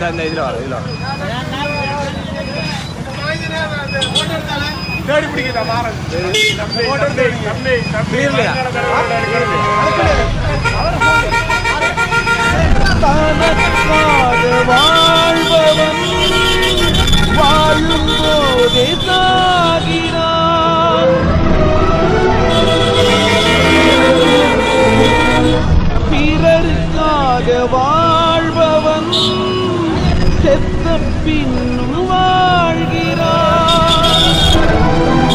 இந்த இதில் வரும் இதில் வரும் தேடி பிடிக்கிறா மாறன் போட்டோ தேடி தம்பி தம்பி இல்லையா? தனக்காக வாழ்பவன் வாழும் போதே சாகிறான் பிறருக்காக வாழ்பவன் செத்த பின்னும் வாழ்கிறான்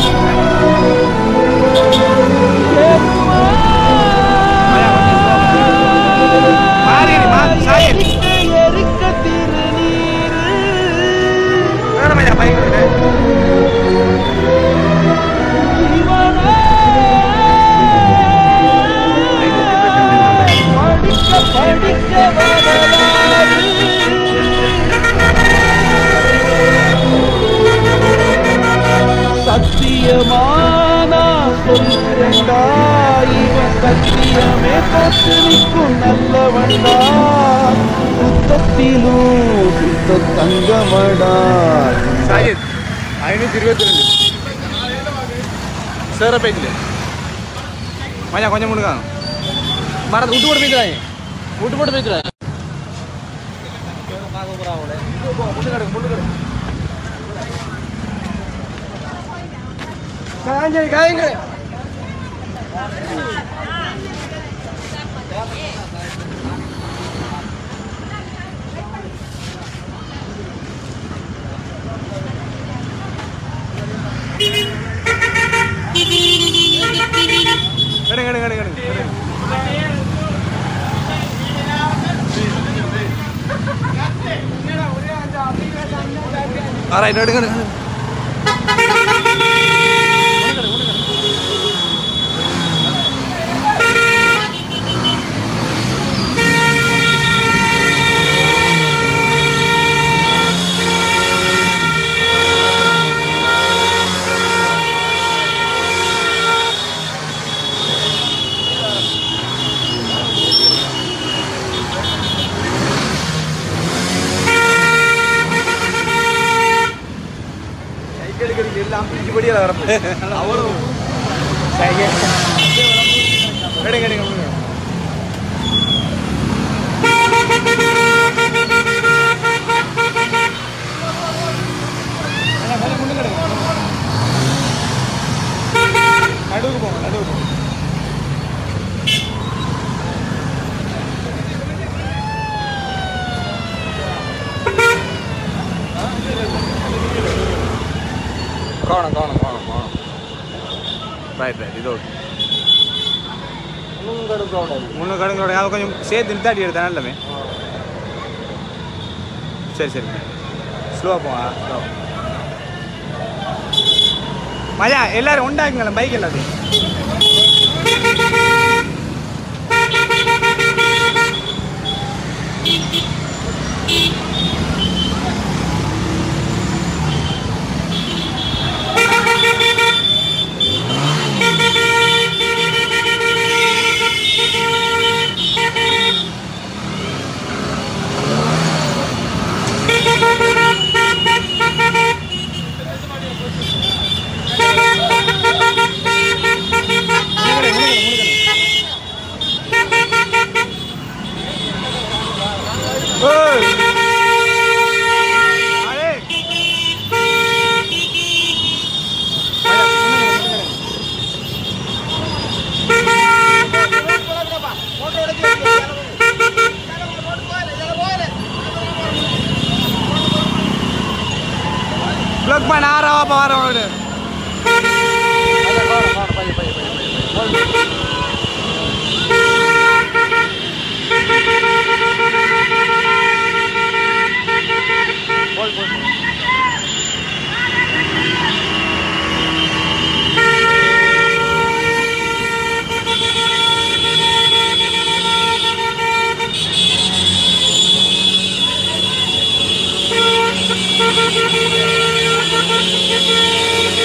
மாறி, மாறி, சாயல். எருக்க திருநீரு வேணாம் ஐயா, பைக் விடு. இவனே படிக்க படிக்க வரலாறு சத்தியமானா சொல்றேன்டா இவன் சத்தியமே தொட்டு நிற்கும் நல்லவன்டா சுத்தத்திலும் சுத்த தங்கமடா சாயித் ஐநூற்றி இருபத்தி ரெண்டு சேர பேஜில் மஜா கொஞ்சம் முடுங்க மரத்தை விட்டு போட்டு போய்க்கிறாங்க விட்டு போட்டு போய்க்கிறாங்க காய்ஞ்சல் காயங்கள் எடுங்க எடுங்க எடுங்க எடுங்க ஆ ரைட் எடுங்க எடுங்க எல்லாம் பிடிச்சபடியாக வரப்பு அவரும் எடுங்க எடுங்க விடுங்க. அண்ணா, கொஞ்சம் முன்னுக்கு எடுங்க. நடுவுக்கு போங்க நடுவுக்கு போங்க காணும் காணும் காணும் காணும் ரைட் ரைட் இது ஓகே முன்னு கடுங்களோட அது கொஞ்சம் சேர்த்து நிறுத்தாட்டி எடுத்தேன் எல்லாமே சரி சரி ஸ்லோவாக போவா ஸ்லோ மஜா எல்லாரும் உண்டாக்குங்களேன் பைக் எல்லாத்தையும் ஏய். அடே. प्लग पण आ रहा बाहर और Thank you.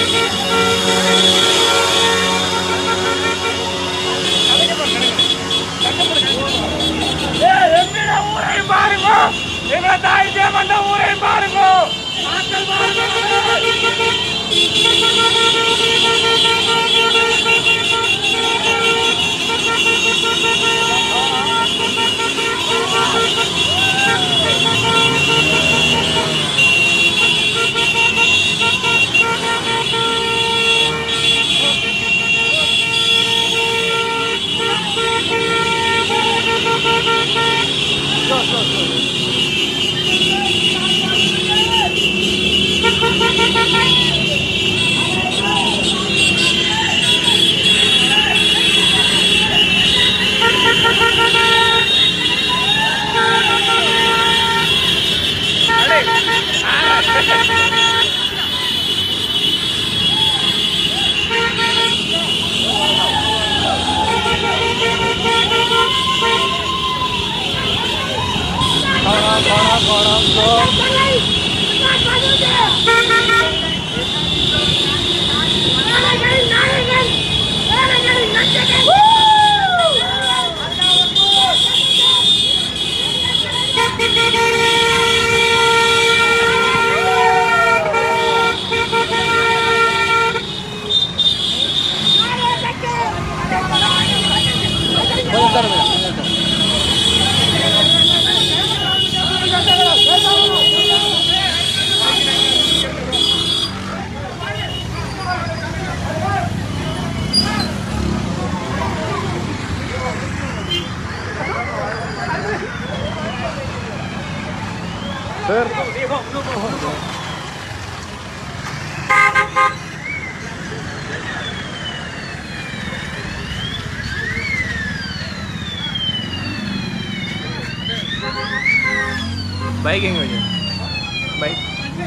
பைக் எங்க வச்சு பைக்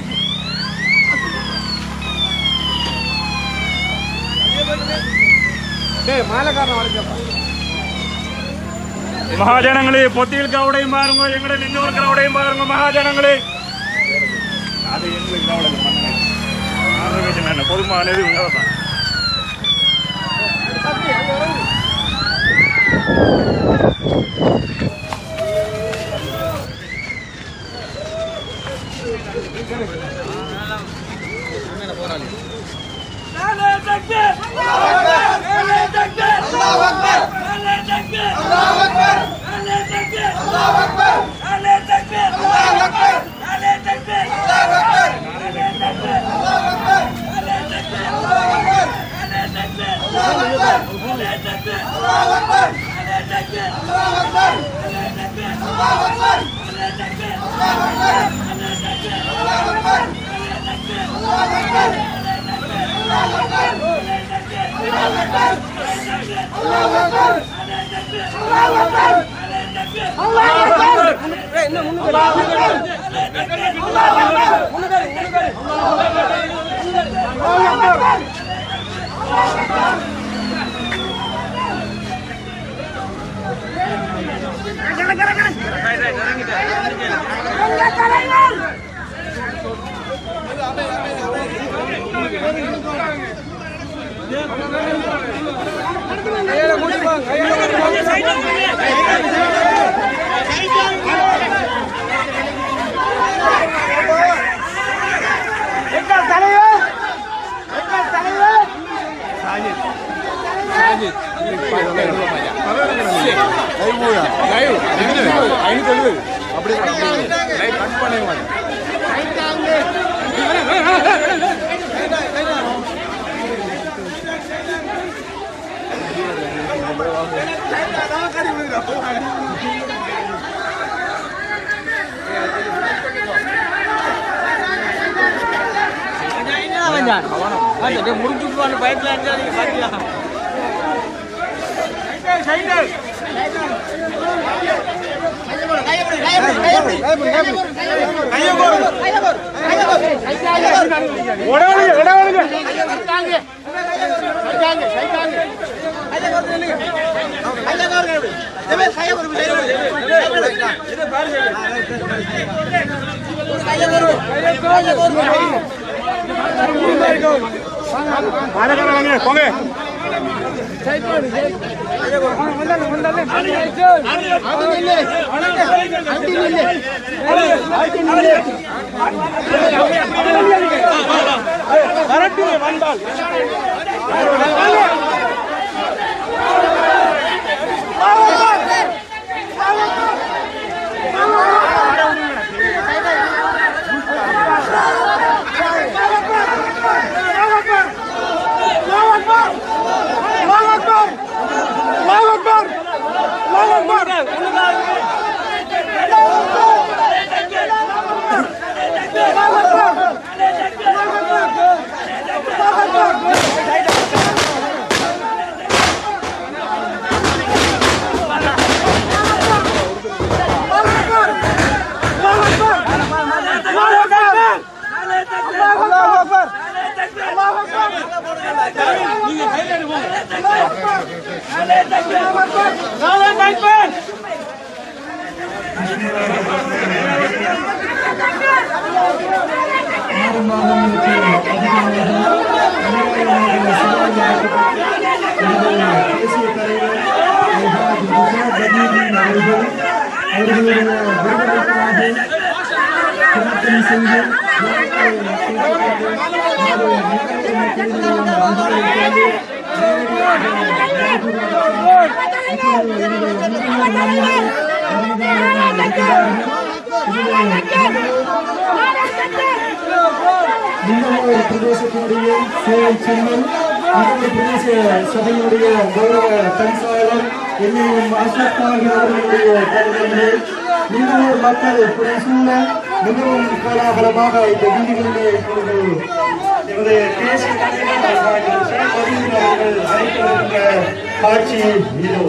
டேய் மாலைக்காரன் வளைச்சப்பா மகாஜனங்களே பொத்தியில் கவுடையும் பாருங்க எங்கட இன்னொரு கவுடையும் பாருங்க மகாஜனங்களே அது எங்களுக்கு கவலை மண்ணு பொதுமானது இவங்க தான் ஐநூத்தி எழுபது அப்படி லைட் கட் பண்ண மாட்டேன் முடிச்சுட்டு பைக்ல பாத்தியா போங்க அல்லாஹ் அக்பர் தேசிய தலைவர் அல்ஹாஜ் முசாத் பதீதீன் அவர்கள் அவர்களுடைய விருதுகளுக்காக பிரார்த்தனை செய்து நிந்தமூர் பிரதேசத்தினுடைய சேவை சின்னம் நிந்தமூர் பிரதேச சபையினுடைய கௌரவ தரிசாளர் என்னையும் அசோக் ஆகிய அவர்களுடைய கருதலே நிந்தமூர் மக்கள் புரை சூழ மிகவும் கோலாகலமாக இந்த வீடுகளிலே இப்பொழுது எமது தேசிய தலைவர் அல்ஹாஜ் ஷேக் வதீர் அவர்கள் அழைத்து வருகின்ற காட்சி இதோ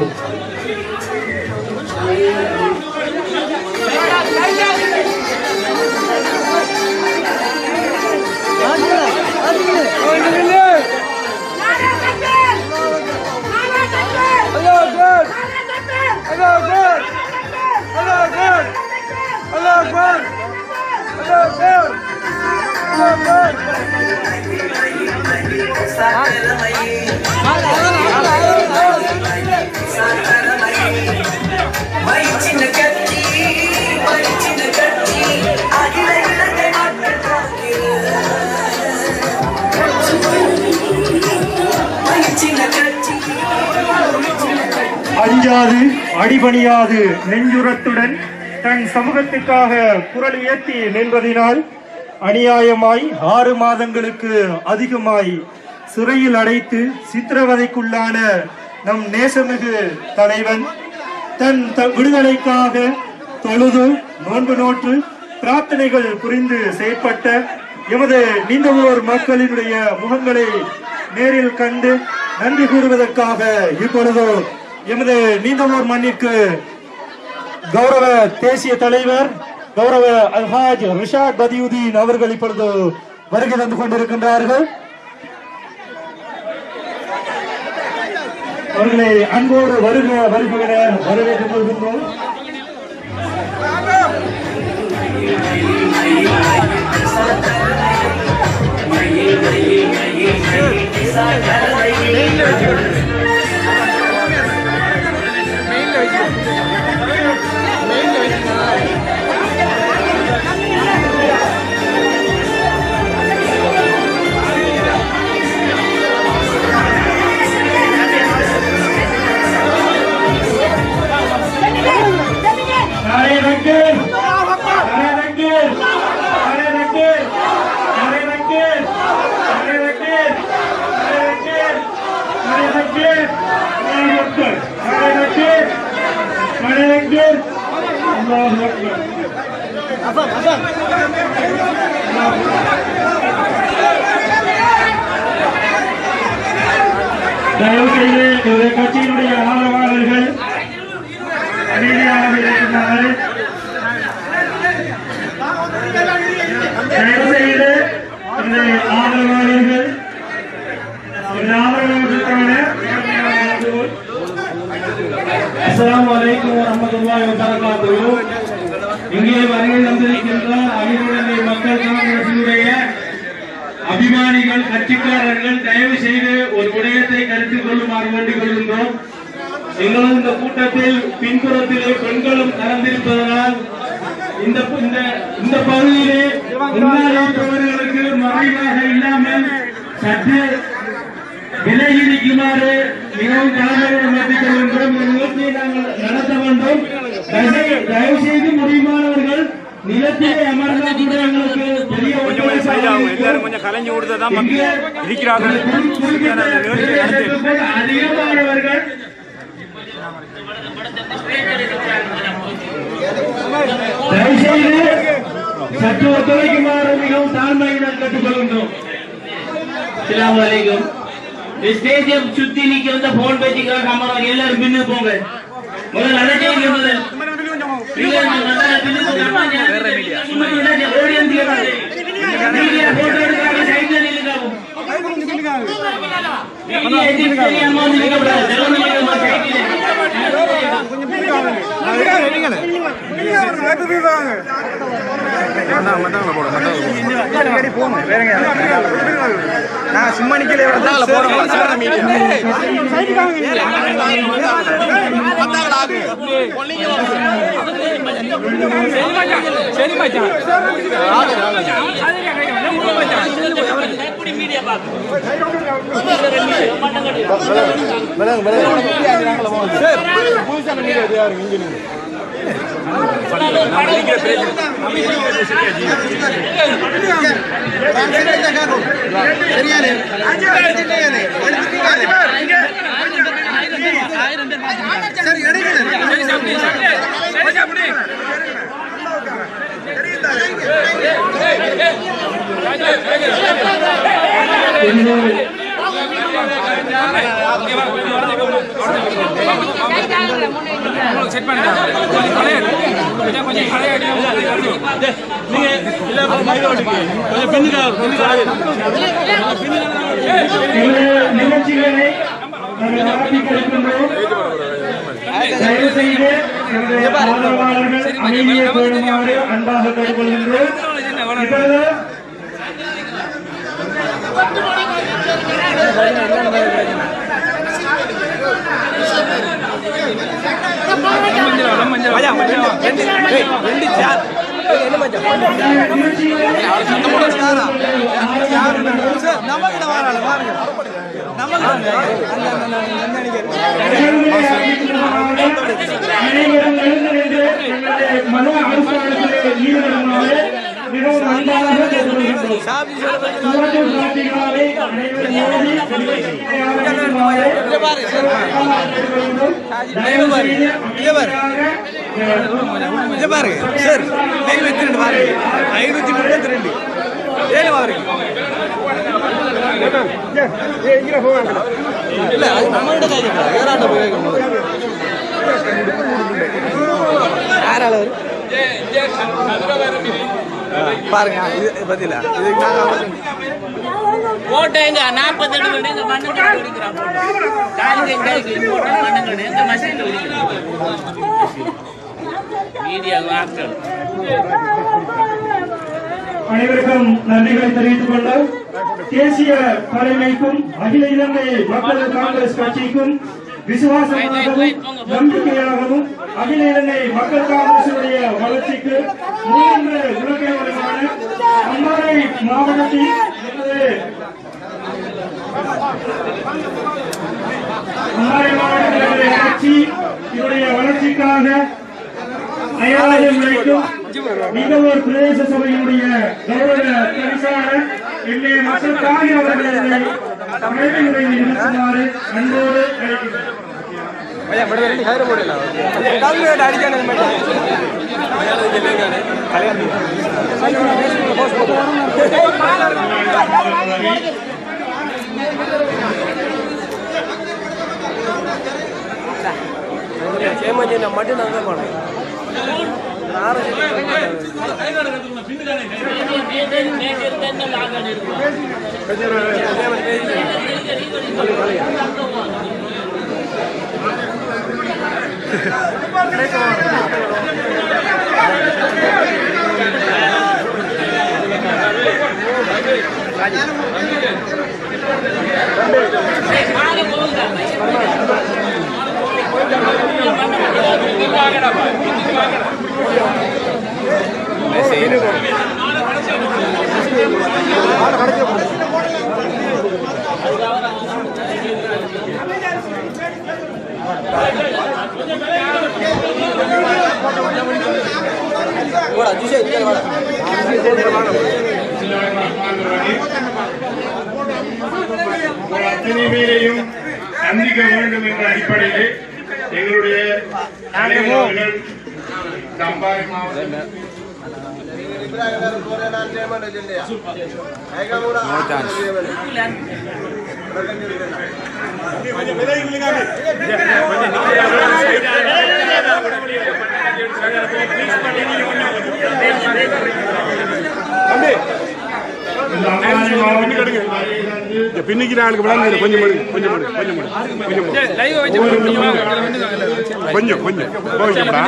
வயிற்றின கட்டி வயிற்றின கட்டி அகில இலங்கை மக்கள் வயிற்றின கட்டி அஞ்சாது அடிபணியாது நெஞ்சுரத்துடன் தன் சமூகத்துக்காக குரல் உயர்த்தி நின்றதினால் அநியாயமாய் ஆறு மாதங்களுக்கு அதிகமாய் சிறையில் அடைத்து சித்திரவதைக்குள்ளான நம் நேசமிகு தலைவன் தன் த- விடுதலைக்காக தொழுது நோன்பு நோற்று பிரார்த்தனைகள் புரிந்து செயற்பட்ட எமது நீண்டவோர் மக்களினுடைய முகங்களை நேரில் கண்டு நன்றி கூறுவதற்காக இப்பொழுது எமது நீண்டவோர் மண்ணிற்கு கௌரவ தேசிய தலைவர் கௌரவ அல்ஹாஜ் ரிஷாத் பதியுதீன் அவர்கள் இப்பொழுது வருகை தந்து கொண்டிருக்கின்றார்கள் அவர்களை அன்போடு வருக வருகிற வரவேற்றுக் கொள்கின்றோம் மெயின்ல வச்சு மெயின்ல வச்சு நாளை ரங்கர் நாளை ரங்கர் நாளை ரங்கர் நாளை ரங்கர் நாளை ரங்கர் நாளை ரங்கர் நாளை ரங்கர் நாளை ரங்கர் நாளை ரங்கர் நாளை ரங்கர் அல்லாஹ் அக்பர் தயவு செய்து இந்த கட்சியினுடைய ஆதரவாளர்கள் அமைதியாக இருக்கின்றார்கள் தயவு செய்து இந்த ஆதரவாளர்கள் இந்த ஆதரவாளர்களுக்கான அஸ்ஸலாமு அலைக்கும் வரஹ்மத்துல்லாஹி வபரகாத்துஹு இங்கே வருகை தந்திருக்கின்ற அகில இலங்கை மக்கள் காங்கிரசினுடைய அபிமானிகள் கட்சிக்காரர்கள் தயவு செய்து ஒரு விடயத்தை கருத்தில் கொள்ளுமாறு வேண்டிக் கொள்கின்றோம் எங்களது இந்த கூட்டத்தில் பின்புறத்திலே பெண்களும் கலந்திருப்பதனால் இந்த இந்த இந்த பகுதியிலே முன்னாள் இருப்பவர்களுக்கு மறைவாக இல்லாமல் சற்று விலகி நிற்குமாறு மிகவும் கடமையோடு நடத்திக் கொள்கின்றோம் இந்த நிகழ்ச்சியை நாங்கள் நடத்த வேண்டும் தயவு- தயவு செய்து முடியுமானவர்கள் நிலத்திலே அமர்ந்தால் கூட எங்களுக்கு பெரிய கொஞ்சம் கொஞ்சம் சைடு ஆகும் எல்லாரும் கொஞ்சம் கலைஞ்சு கொடுத்தா தான் மக்கள் இருக்கிறார்கள் அந்த நிகழ்ச்சியை நடத்தி அதிகமானவர்கள் தயவுசெய்து சற்று ஒத்துழைக்குமாறு மிகவும் தாழ்மையுடன் கேட்டுக்கொள்கின்றோம் அஸ்ஸலாமு அலைக்கும் ஸ்டேஜியம் சுத்தி நிக்கிறத போன் பேசிக்கிறாங்க அம்மா எல்லாரும் பின்னு போங்க முதல்ல அதை செய்யுங்க முதல் இல்ல, நான் நல்லா பின்னு போங்க. அம்மா, ஞாபகம் சும்மா விடாதீங்க. ஓடி வந்து மீடியா போட்டோ எடுக்கிறாங்க சைட்ல நில்லுங்க நான் சும்மா நிக்கல போறோம் சரி மச்சான் செட் பண்ணிட்டேன் கொஞ்சம் பழைய கொஞ்சம் கொஞ்சம் பழைய கொஞ்சம் பின்னுக்கா இந்த நிகழ்ச்சிகளை நாங்கள் நடத்தி கொடுக்கின்றோம் தயவு செய்து எங்களுடைய ஆதரவாளர்கள் அமைதியை பேணுமாறு அன்பாக கேட்டுக்கொள்கின்றோம் இப்பொழுது அனைவரும் எழுந்து நின்று எங்களுடைய மன அனுசரணத்திலே ஈடுபடுமாறு மிகவும் அன்பாக கேட்டுக்கொள்கின்றோம் சுவட்டு காட்சிகளாலே அனைவரும் மோதி விளையாடுமாறு கேட்டுக்கொள்கின்றோம். தயவு செய்து அமைதியாக இதை பாருங்க சார் ஐநூத்தி ரெண்டு பாருங்க ஐநூத்தி முப்பத்தி ரெண்டு ஏழு பாருங்க இல்ல அது நம்மகிட்ட கைக்கு வேறாட்ட போய் யாரால வரும் பாருங்க இது பத்தியில இதுக்கு நாங்க போட்டேங்க நாற்பத்தெட்டு மணி இந்த மண்ணு குடிக்கிறான் காய்கறி காய்கறி போட்டு மண்ணு இந்த மசின் மீடியா ஆக்டர் அனைவருக்கும் நன்றிகளை தெரிவித்துக் கொண்டு தேசிய தலைமைக்கும் அகில இலங்கை மக்கள் காங்கிரஸ் கட்சிக்கும் விசுவாசமாகவும் நம்பிக்கையாகவும் அகில இலங்கை மக்கள் காங்கிரசுடைய வளர்ச்சிக்கு மூன்று உலகமான அம்பாறை மாவட்டத்தில் எனது அம்பாறை மாவட்டத்தினுடைய கட்சி இதனுடைய வளர்ச்சிக்காக அயலாளர் உழைக்கும் நிகழ்வோர் பிரதேச சபையினுடைய கௌரவ பரிசாளர் என்னை மக்களுக்காக அவர்களை தலைமை உரை நிறுத்துமாறு அன்போடு அழைக்கிறேன் ಭಯ ಬಡವರಲ್ಲಿ ಹೈರ ಕೊಡಿಲ್ಲ ಕಾಲ್ಮೇಟ್ ಅಡಿಗೆ சேமஞ்சிನ ಮಟ್ಟಿ ನಂಗೆ ಮಾಡಿ உங்கள் அத்தனை பேரையும் சந்திக்க வேண்டும் என்ற அடிப்படையில் எங்களுடைய தலைவர்கள் சம்பாறை மாவட்டம் இந்த அம்பாறை மாவட்டத்தில் வருகை தந்து பின்னிக்கிற ஆளுக்கு விளங்குது கொஞ்சம் மணி கொஞ்சம் மணி கொஞ்சம் மணி கொஞ்சம் கொஞ்சம் கொஞ்சம் போய்க்கப்படா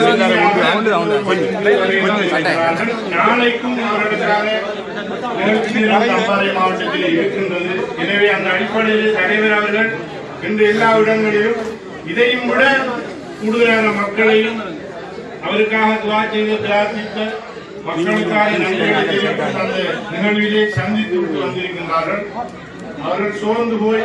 நாளைக்கும் அவர்களுக்காக நிகழ்ச்சி நிரல் அம்பாறை மாவட்டத்தில் இருக்கின்றது எனவே அந்த அடிப்படையில் தலைவர் அவர்கள் இன்று எல்லா இடங்களிலும் இதையும் விட கூடுதலான மக்களையும் அவருக்காக துவா செய்து பிரார்த்தித்த மக்களுக்காக நன்றிகளை தெரிவிக்கும் அந்த நிகழ்விலே சந்தித்து விட்டு வந்திருக்கின்றார்கள் அவர்கள் சோர்ந்து போய்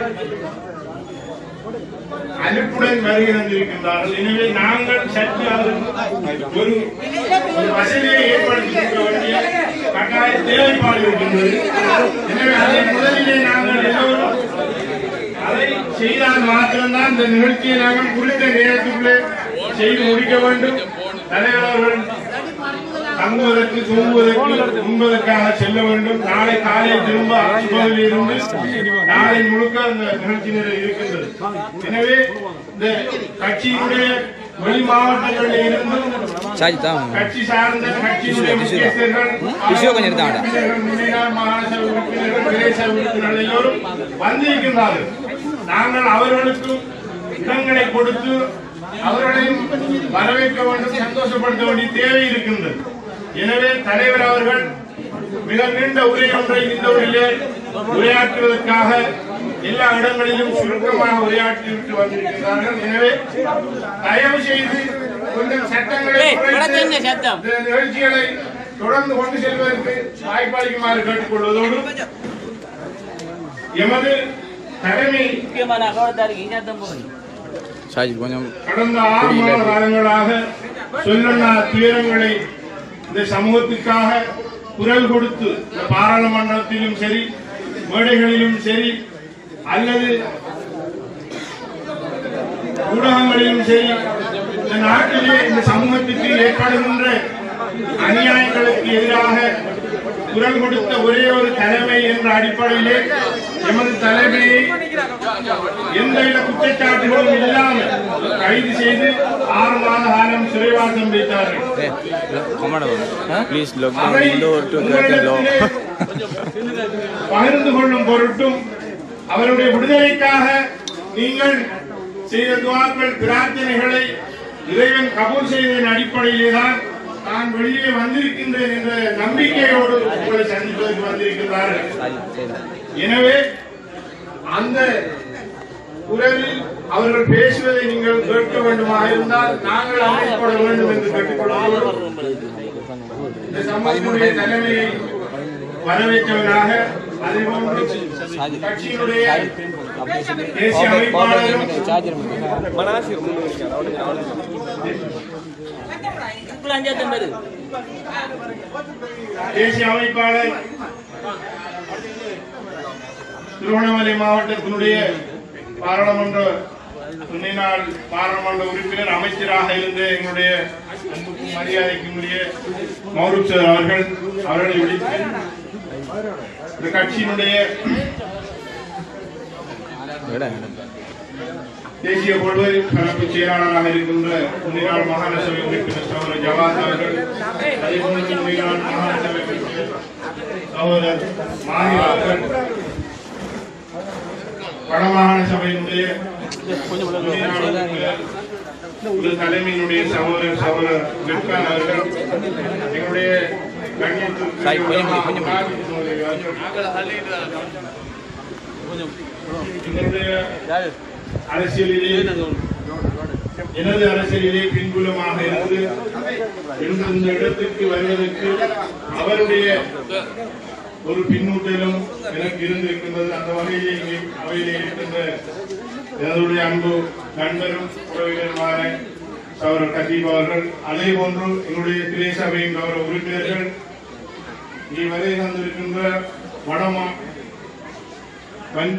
அலுப்புடன் வருகை தந்திருக்கின்றார்கள் எனவே நாங்கள் சற்று அவருக்கு ஒரு ஒரு வசதியை ஏற்படுத்தி கொடுக்க வேண்டிய கட்டாய தேவைப்பாடு இருக்கின்றது எனவே அதை முதலிலே நாங்கள் எல்லோரும் அதை செய்தால் மாத்திரம்தான் இந்த நிகழ்ச்சியை நாங்கள் குறித்த நேரத்துக்குள்ளே செய்து முடிக்க வேண்டும் தலைவர் அவர்கள் தங்குவதற்கு தூங்குவதற்கு உண்பதற்காக செல்ல வேண்டும் நாளை காலை திரும்ப சுபவில் இருந்து நாளை முழுக்க அந்த நிகழ்ச்சி நிரல் இருக்கின்றது எனவே இந்த கட்சியினுடைய வெளி மாவட்டங்களில் இருந்தும் ஷாஜி தான் கட்சி சார்ந்த கட்சியினுடைய முக்கியஸ்தர்கள் டிஷ்யூ கொஞ்சம் எடுத்தாங்கடா. உறுப்பினர்கள், முன்னாள் மாகாண சபை உறுப்பினர்கள் பிரதேச உறுப்பினர்கள் எல்லோரும் வந்திருக்கின்றார்கள் நாங்கள் அவர்களுக்கும் இடங்களை கொடுத்து அவர்களையும் வரவேற்க வேண்டும் சந்தோஷப்படுத்த வேண்டிய தேவை இருக்கின்றது எனவே தலைவர் அவர்கள் மிக நீண்ட உரை ஒன்றை இந்த ஊரிலே உரையாற்றுவதற்காக எல்லா இடங்களிலும் சுருக்கமாக உரையாற்றிவிட்டு வந்திருக்கிறார்கள் எனவே தயவு செய்து கொஞ்சம் சட்டங்களை ஏய், குறைத்து வடக்கெங்க சத்தம். இந்த நிகழ்ச்சிகளை தொடர்ந்து கொண்டு செல்வதற்கு வாய்ப்பளிக்குமாறு கேட்டுக்கொள்வதோடு எமது தலைமை முக்கியமான அகவடத்தாருக்கு இனத்தம் போகணும் ஷாஜி கொஞ்சம் கடந்த ஆறு மாத காலங்களாக சொல்லண்ணா துயரங்களை இந்த சமூகத்துக்காக குரல் கொடுத்து இந்த பாராளுமன்றத்திலும் சரி மேடைகளிலும் சரி அல்லது ஊடகங்களிலும் சரி இந்த நாட்டிலே இந்த சமூகத்துக்கு ஏற்படுகின்ற அநியாயங்களுக்கு எதிராக குரல் கொடுத்த ஒரே ஒரு தலைமை என்ற அடிப்படையிலே எமது தலைமையை எந்தவித குற்றச்சாட்டுகளும் இல்லாமல் கைது செய்து ஆறு மாத காலம் சிறைவாசம் வைத்தார்கள் ப்ளீஸ் லாக் அதை டவுன் டோர் டு த லோ உங்களிடத்திலே பகிர்ந்து கொள்ளும் பொருட்டும் அவருடைய விடுதலைக்காக நீங்கள் செய்த துவாக்கள் பிரார்த்தனைகளை இறைவன் கபூல் செய்ததன் அடிப்படையிலே தான் நான் வெளியே வந்திருக்கின்றேன் என்ற நம்பிக்கையோடு உங்களை சந்திப்பதற்கு வந்திருக்கின்றார்கள் எனவே அந்த குரலில் அவர்கள் பேசுவதை நீங்கள் கேட்க வேண்டுமாக இருந்தால் நாங்கள் அமைப்பட வேண்டும் என்று கேட்டுக்கொள்கிறோம் இந்த சமூகத்தினுடைய தலைமையை வரவேற்றவராக அதேபோன்று கட்சியினுடைய தேசிய அமைப்பாளரும் அஞ்சாத்தம் பேரு தேசிய அமைப்பாளர் திருவண்ணாமலை மாவட்டத்தினுடைய பாராளுமன்ற துணைநாள் பாராளுமன்ற உறுப்பினர் அமைச்சராக இருந்த எங்களுடைய அன்புக்கும் மரியாதைக்கும் உரிய மௌரூப் சார் அவர்கள் அவர்களை விடுத்து இந்த கட்சியினுடைய தேசிய கொள்கை கலப்பு செயலாளராக இருக்கின்ற முன்னாள் மாகாண சபை உறுப்பினர் சகோதரர் ஜவாத் அவர்கள் அதேபோன்று முன்னாள் மாகாண சபை உறுப்பினர் சகோதரர் மாரி அவர்கள் வடமாகாண சபையினுடைய முன்னாள் உறுப்பினர் ஒரு தலைமையினுடைய சகோதரர் சகோதரர் விற்கான் அவர்கள் எங்களுடைய கண்ணியத்திற்கு எங்களுடைய அரசியலிலே எனது அரசியலிலே பின்புலமாக இருந்து இன்று இந்த இடத்திற்கு வருவதற்கு அவருடைய ஒரு பின்னூட்டலும் எனக்கு இருந்திருக்கின்றது அந்த வகையிலே இங்கே அவையிலே இருக்கின்ற எனதுடைய அன்பு நண்பரும் உறவினருமான சௌரவ் கதீப் அவர்கள் அதே போன்று எங்களுடைய திரை சபையின் கௌரவ உறுப்பினர்கள் இங்கே வருகை தந்திருக்கின்ற வடமா வன்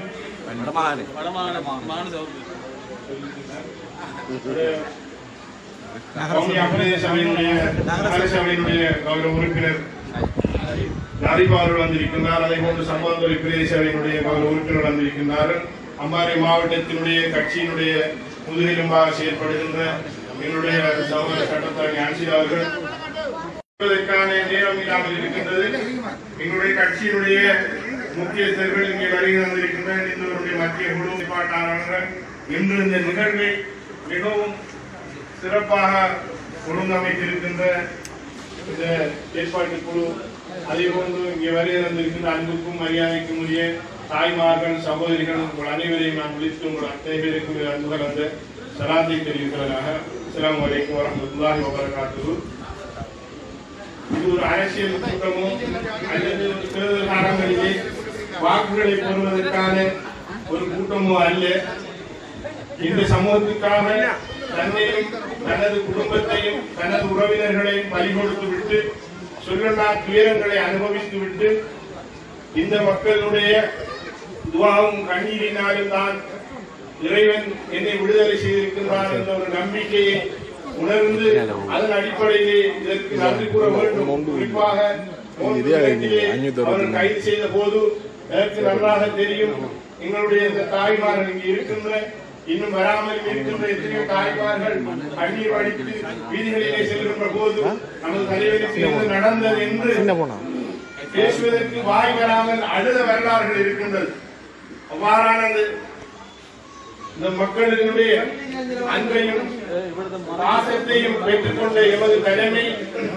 கவுனியா பிரதேச சபையினுடைய நகர சபையினுடைய கௌரவ உறுப்பினர் ராதிபா அவர்கள் வந்திருக்கின்றார் அதே போன்று சம்பவத்துறை பிரதேச சபையினுடைய கௌரவ உறுப்பினர் வந்திருக்கின்றார்கள் அம்பாறை மாவட்டத்தினுடைய கட்சியினுடைய முதுகெலும்பாக செயல்படுகின்ற என்னுடைய சகோதர சட்டத்தாணி அன்சில் அவர்கள் என்பதற்கான நேரம் இல்லாமல் இருக்கின்றது எங்களுடைய கட்சியினுடைய முக்கியஸ்தர்கள் இங்கே வருகை வந்திருக்கின்ற இந்தவருடைய மத்திய குழு பாட்டாளர்கள் இன்று இந்த நிகழ்வை மிகவும் சிறப்பாக ஒழுங்கமைத்திருக்கின்ற இந்த ஏற்பாட்டு குழு அதே போன்று இங்கே வருகை வந்திருக்கின்ற அன்புக்கும் மரியாதைக்கும் உரிய தாய்மார்கள் சகோதரிகள் உங்கள் அனைவரையும் நான் விழித்து உங்கள் அத்தனை பேருக்கும் என் அன்பு கலந்த சலாத்தை தெரிவிக்கிறதாக அஸ்ஸலாமு அலைக்கும் வரஹ்மத்துல்லாஹி வபரகாத்துஹு இது ஒரு அரசியல் கூட்டமோ அல்லது ஒரு தேர்தல் காலங்களிலே வாக்குகளை பெறுவதற்கான ஒரு கூட்டமோ அல்ல இந்த சமூகத்துக்காக தன்னையும் தனது குடும்பத்தையும் தனது உறவினர்களையும் பலி கொடுத்து விட்டு சொல்லலா துயரங்களை அனுபவித்து விட்டு இந்த மக்களுடைய துவாவும் கண்ணீரினாலும் தான் இறைவன் என்னை விடுதலை செய்திருக்கின்றான் என்ற ஒரு நம்பிக்கையை உணர்ந்து அதன் அடிப்படையிலே இதற்கு நன்றி கூற வேண்டும் குறிப்பாக மூன்று இடத்திலே அவர்கள் கைது செய்த போது எனக்கு நன்றாக தெரியும் எங்களுடைய இந்த தாய்மார்கள் இங்கே இருக்கின்ற இன்னும் வராமல் இருக்கின்ற எத்தனையோ தாய்மார்கள் கண்ணீர் வடித்து வீதிகளிலே செல்கின்ற போது நமது தலைவருக்கு என்ன நடந்தது என்று பேசுவதற்கு வாய் வராமல் அழுத வரலாறுகள் இருக்கின்றது அவ்வாறான அந்த- இந்த மக்களினுடைய அன்பையும் பாசத்தையும் பெற்றுக்கொண்ட எமது தலைமை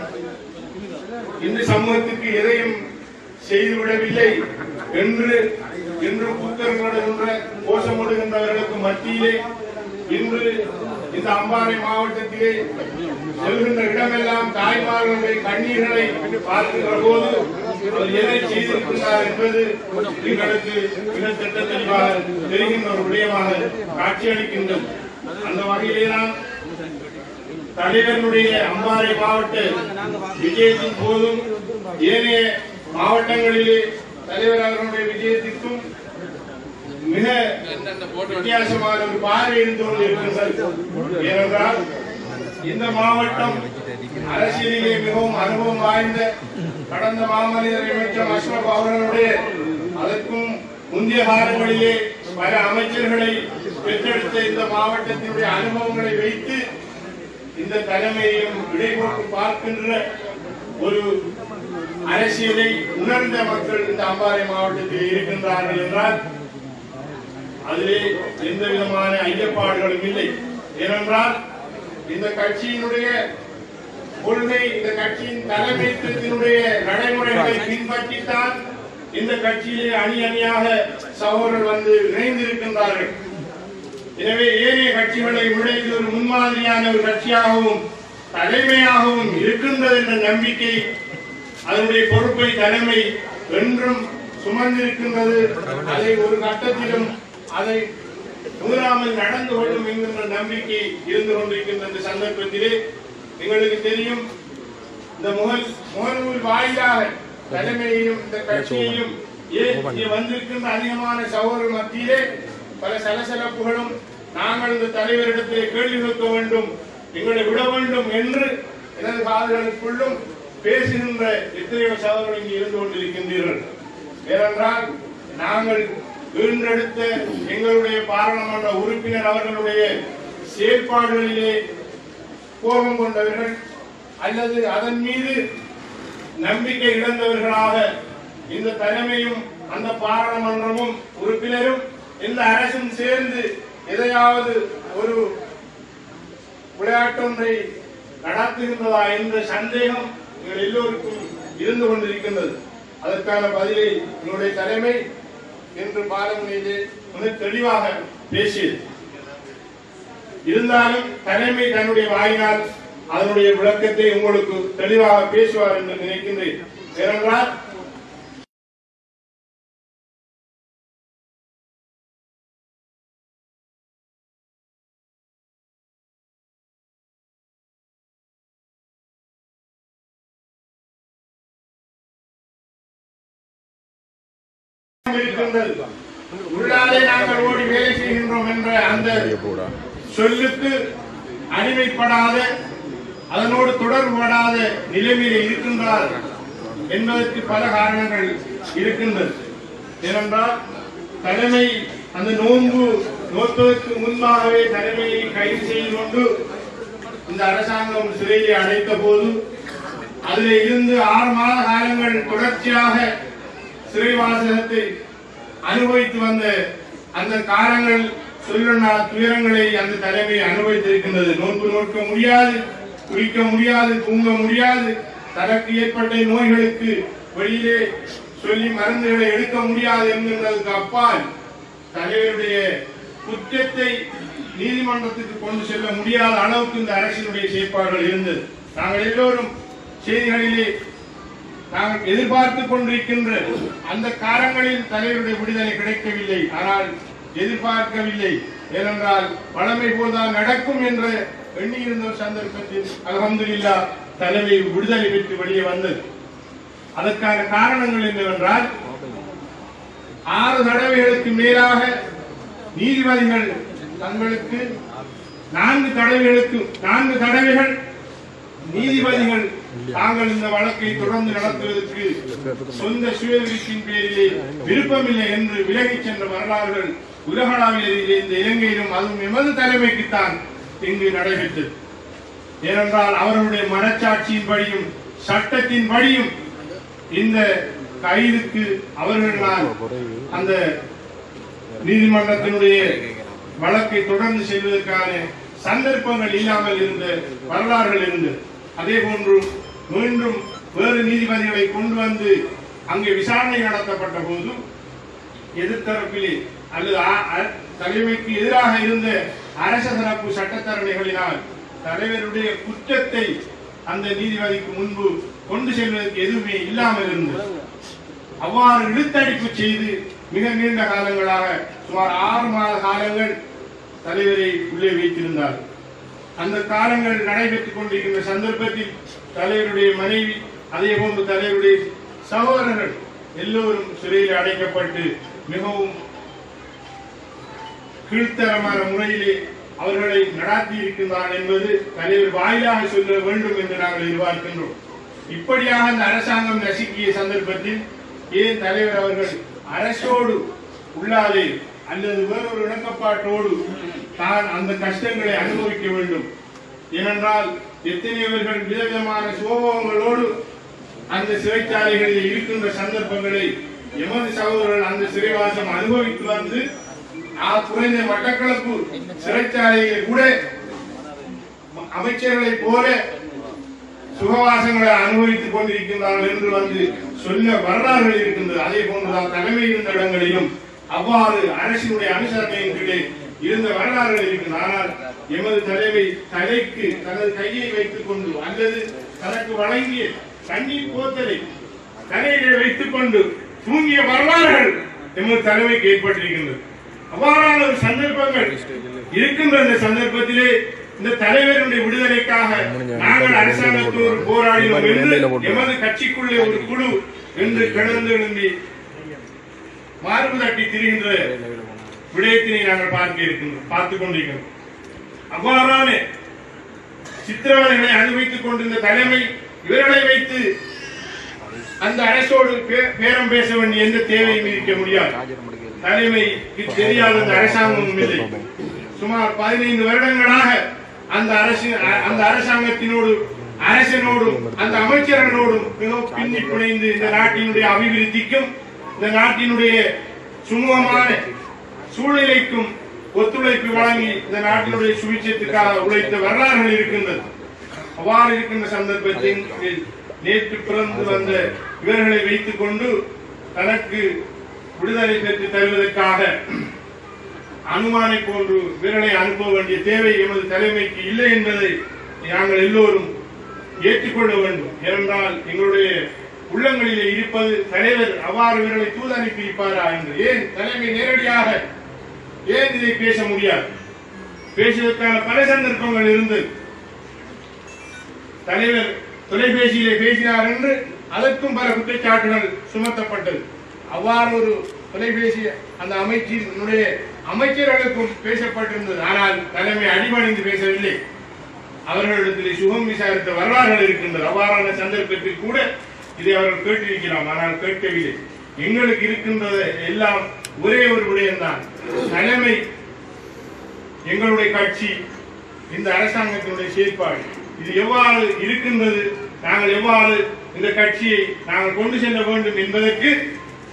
இந்த சமூகத்துக்கு எதையும் செய்துவிடவில்லை என்று இன்று கூத்தரங்கின்ற கோஷமிடுகின்றவர்களுக்கு மத்தியிலே இன்று இந்த அம்பாறை மாவட்டத்திலே செல்கின்ற இடமெல்லாம் தாய்மார்களுடைய கண்ணீர்களை பார்க்கின்ற போது அவர் எதை செய்திருக்கிறார் என்பது எங்களுக்கு மிகத்திட்ட தெளிவாக தெரிகின்ற ஒரு விடயமாக காட்சியளிக்கின்றது அந்த வகையிலே தான் தலைவர்களுடைய அம்பாறை மாவட்ட விஜயத்தின் போதும் ஏனைய மாவட்டங்களிலே தலைவர் அவர்களுடைய விஜயத்திற்கும் மிக வித்தியாசமான ஒரு பார்வை இருந்து கொண்டு இருக்கின்றது ஏனென்றால் இந்த மாவட்டம் அரசியலிலே மிகவும் அனுபவம் வாய்ந்த கடந்த மாமனிதர் அமைச்சர் அஷ்ரப் அவர்களுடைய அதற்கும் முந்தைய காலங்களிலே பல அமைச்சர்களை பெற்றெடுத்த இந்த மாவட்டத்தினுடைய அனுபவங்களை வைத்து இந்த தலைமையையும் இடைபோட்டு பார்க்கின்ற ஒரு அரசியலை உணர்ந்த மக்கள் இந்த அம்பாறை மாவட்டத்தில் இருக்கின்றார்கள் என்றால் அதிலே எந்த விதமான ஐயப்பாடுகளும் இல்லை ஏனென்றால் இந்த கட்சியினுடைய கொள்கை இந்த கட்சியின் தலைமைத்துவத்தினுடைய நடைமுறைகளை பின்பற்றித்தான் இந்த கட்சியிலே அணி அணியாக சகோதரர்கள் வந்து இணைந்திருக்கின்றார்கள் எனவே ஏனைய கட்சிகளை விட இது ஒரு முன்மாதிரியான ஒரு கட்சியாகவும் தலைமையாகவும் இருக்கின்றது என்ற நம்பிக்கை அதனுடைய பொறுப்பை தலைமை என்றும் சுமந்திருக்கின்றது அதை ஒரு கட்டத்திலும் அதை முதிராமல் நடந்து கொள்ளும் என்கின்ற நம்பிக்கை இருந்து கொண்டிருக்கின்ற இந்த சந்தர்ப்பத்திலே எங்களுக்கு தெரியும் இந்த முகல் முகநூல் வாயிலாக தலைமையையும் இந்த கட்சியையும் ஏன் இங்கே வந்திருக்கின்ற அதிகமான சகோதரர் மத்தியிலே பல சலசலப்புகளும் நாங்கள் இந்த தலைவரிடத்திலே கேள்வி கேட்க வேண்டும் எங்களை விட வேண்டும் என்று எனது காதுகளுக்குள்ளும் பேசுகின்ற எத்தனையோ சகோதரர்கள் இங்கே இருந்து கொண்டிருக்கின்றீர்கள் ஏனென்றால் நாங்கள் வீண்டெடுத்த எங்களுடைய பாராளுமன்ற உறுப்பினர் அவர்களுடைய செயற்பாடுகளிலே கோபம் கொண்டவர்கள் அல்லது அதன் மீது நம்பிக்கை இழந்தவர்களாக இந்த தலைமையும் அந்த பாராளுமன்றமும் உறுப்பினரும் இந்த அரசும் சேர்ந்து எதையாவது ஒரு விளையாட்டொன்றை நடத்துகின்றதா என்ற சந்தேகம் எங்கள் எல்லோருக்கும் இருந்து கொண்டிருக்கின்றது அதற்கான பதிலை எங்களுடைய தலைமை இன்று பாலமுனையிலே மிக தெளிவாக பேசியது இருந்தாலும் தலைமை தன்னுடைய வாயினால் அதனுடைய விளக்கத்தை உங்களுக்கு தெளிவாக பேசுவார் என்று நினைக்கின்றேன் ஏனென்றால் இருக்கின்றது உள்ளாலே நாங்கள் ஓடி வேலை செய்கின்றோம் என்ற அந்த சொல்லுக்கு அடிமைப்படாத அதனோடு தொடர்புபடாத நிலைமையில இருக்கின்றார் என்பதற்கு பல காரணங்கள் இருக்கின்றது ஏனென்றால் தலைமை அந்த நோன்பு நோற்பதற்கு முன்பாகவே தலைமையை கைது செய்து கொண்டு இந்த அரசாங்கம் சிறையிலே அடைத்த போது அதில் இருந்து ஆறு மாத காலங்கள் தொடர்ச்சியாக சிறைவாசகத்தை அனுபவித்து வந்த அந்த காலங்கள் சொல்லுண்ணா துயரங்களை அந்த தலைமை அனுபவித்திருக்கின்றது நோன்பு நோக்க முடியாது குளிக்க முடியாது தூங்க முடியாது தனக்கு ஏற்பட்ட நோய்களுக்கு வெளியிலே சொல்லி மருந்துகளை எடுக்க முடியாது என்கின்றதுக்கு அப்பால் தலைவருடைய குற்றத்தை நீதிமன்றத்துக்கு கொண்டு செல்ல முடியாத அளவுக்கு இந்த அரசினுடைய செயற்பாடுகள் இருந்தது நாங்கள் எல்லோரும் செய்திகளிலே நாங்கள் எதிர்பார்த்து கொண்டிருக்கின்ற அந்த காலங்களில் தலைவருடைய விடுதலை கிடைக்கவில்லை ஆனால் எதிர்பார்க்கவில்லை ஏனென்றால் பழமை போல்தான் நடக்கும் என்ற எண்ணியிருந்த ஒரு சந்தர்ப்பத்தில் அலமதுல்லா தலைமை விடுதலை பெற்று வெளியே வந்தது அதற்கான காரணங்கள் என்னவென்றால் ஆறு தடவைகளுக்கு மேலாக நீதிபதிகள் தங்களுக்கு நான்கு தடவைகளுக்கு நான்கு தடவைகள் நீதிபதிகள் தாங்கள் இந்த வழக்கை தொடர்ந்து நடத்துவதற்கு சொந்த சுயவிருத்தின் பேரிலே விருப்பமில்லை என்று விலகிச் சென்ற வரலாறுகள் உலகளாவிலே இந்த இலங்கையிலும் அதுவும் எமது தலைமைக்குத்தான் இங்கு நடைபெற்றது ஏனென்றால் அவர்களுடைய மனச்சாட்சியின்படியும் சட்டத்தின்படியும் இந்த கைதுக்கு அவர்களால் அந்த நீதிமன்றத்தினுடைய வழக்கை தொடர்ந்து செல்வதற்கான சந்தர்ப்பங்கள் இல்லாமல் இருந்த வரலாறுகள் இருந்தது அதே போன்று மீண்டும் வேறு நீதிபதிகளை கொண்டு வந்து அங்கே விசாரணை நடத்தப்பட்ட போது எதிர்த்தரப்பிலே அல்லது ஆ- அ- தலைமைக்கு எதிராக இருந்த அரச தரப்பு சட்டத்தரணிகளினால் தலைவருடைய குற்றத்தை அந்த நீதிபதிக்கு முன்பு கொண்டு செல்வதற்கு எதுவுமே இல்லாமல் இருந்தது அவ்வாறு இழுத்தடிப்பு செய்து மிக நீண்ட காலங்களாக சுமார் ஆறு மாத காலங்கள் தலைவரை உள்ளே வைத்திருந்தார் அந்த காலங்கள் நடைபெற்றுக் கொண்டிருக்கின்ற சந்தர்ப்பத்தில் தலைவருடைய மனைவி அதே போன்று தலைவருடைய சகோதரர்கள் எல்லோரும் சிறையில் அடைக்கப்பட்டு மிகவும் கீழ்த்தரமான முறையிலே அவர்களை நடாத்தி இருக்கின்றார் என்பது தலைவர் வாயிலாக சொல்ல வேண்டும் என்று நாங்கள் எதிர்பார்க்கின்றோம் இப்படியாக அந்த அரசாங்கம் நசுக்கிய சந்தர்ப்பத்தில் ஏன் தலைவர் அவர்கள் அரசோடு உள்ளாதே அல்லது வேறொரு இணக்கப்பாட்டோடு தான் அந்த கஷ்டங்களை அனுபவிக்க வேண்டும் ஏனென்றால் எத்தனையவர்கள் விதவிதமான சோபங்களோடு அந்த சிறைச்சாலைகளில் இருக்கின்ற சந்தர்ப்பங்களை எமது சகோதரர்கள் அந்த சிறைவாசம் அனுபவித்து வந்து ஆ குறைந்த மட்டக்களப்பு சிறைச்சாலையில் கூட அமைச்சர்களைப் போல சுகவாசங்களை அனுபவித்துக் கொண்டிருக்கின்றார்கள் என்று வந்து சொல்ல வரலாறுகள் இருக்கின்றது அதே போன்றுதான் தலைமை இருந்த இடங்களிலும் அவ்வாறு அரசினுடைய அனுசரணையின் கீழே இருந்த வரலாறுகள் இருக்கின்றன ஆனால் எமது தலைமை தலைக்கு தனது கையை வைத்துக் கொண்டு அல்லது தனக்கு வழங்கிய தண்ணீர் போத்தலை தலையிலே வைத்துக் கொண்டு தூங்கிய வரலாறுகள் எமது தலைமைக்கு ஏற்பட்டிருக்கின்றது அவ்வாறான ஒரு சந்தர்ப்பங்கள் இருக்கின்ற இந்த சந்தர்ப்பத்திலே இந்த தலைவருடைய விடுதலைக்காக நாங்கள் அரசாங்கத்தோடு போராடினோம் என்று எமது கட்சிக்குள்ளே ஒரு குழு என்று கிடந்து எழும்பி மார்பு தட்டி திரிகின்ற விடயத்தினை நாங்கள் பார்க்க இருக்கின்றோம் பார்த்துக் கொண்டிருக்கிறோம் அவ்வாறான சித்திரவதைகளை அனுபவித்துக் கொண்டிருந்த தலைமை இவர்களை வைத்து அந்த அரசோடு பே- பேரம் பேச வேண்டிய எந்த தேவையும் இருக்க முடியாது தலைமைக்கு தெரியாத அந்த அரசாங்கமும் இல்லை சுமார் பதினைந்து வருடங்களாக அந்த அரசு அ- அந்த அரசாங்கத்தினோடு அரசனோடும் அந்த அமைச்சர்களோடும் மிகவும் பின்னி பிணைந்து இந்த நாட்டினுடைய அபிவிருத்திக்கும் இந்த நாட்டினுடைய சுமூகமான சூழ்நிலைக்கும் ஒத்துழைப்பு வழங்கி இந்த நாட்டினுடைய சுவிட்சத்துக்காக உழைத்த வரலாறுகள் இருக்கின்றது அவ்வாறு இருக்கின்ற சந்தர்ப்பத்தில் நேற்று பிறந்து வந்த இவர்களை வைத்துக் கொண்டு தனக்கு விடுதலை பெற்று தருவதற்காக அனுமானை போன்று வீரனை அனுப்ப வேண்டிய தேவை எமது தலைமைக்கு இல்லை என்பதை நாங்கள் எல்லோரும் ஏற்றுக்கொள்ள வேண்டும் ஏனென்றால் எங்களுடைய உள்ளங்களிலே இருப்பது தலைவர் அவ்வாறு வீரர்களை தூது அனுப்பி இருப்பாரா என்று ஏன் தலைமை நேரடியாக ஏன் இதை பேச முடியாது பேசுவதற்கான பல சந்தர்ப்பங்கள் இருந்தது தலைவர் தொலைபேசியிலே பேசினார் என்று அதற்கும் பல குற்றச்சாட்டுகள் சுமத்தப்பட்டது அவ்வாறு ஒரு தொலைபேசி அந்த அமைச்சினுடைய அமைச்சர்களுக்கும் பேசப்பட்டிருந்தது ஆனால் தலைமை அடிபணிந்து பேசவில்லை அவர்களிடத்தில் சுகம் விசாரித்த வரலாறுகள் இருக்கின்றது அவ்வாறான சந்தர்ப்பத்தில் கூட இதை அவர்கள் கேட்டிருக்கலாம் ஆனால் கேட்கவில்லை எங்களுக்கு இருக்கின்றது எல்லாம் ஒரே ஒரு விடயம்தான் தலைமை எங்களுடைய கட்சி இந்த அரசாங்கத்தினுடைய செயற்பாடு இது எவ்வாறு இருக்கின்றது நாங்கள் எவ்வாறு இந்த கட்சியை நாங்கள் கொண்டு செல்ல வேண்டும் என்பதற்கு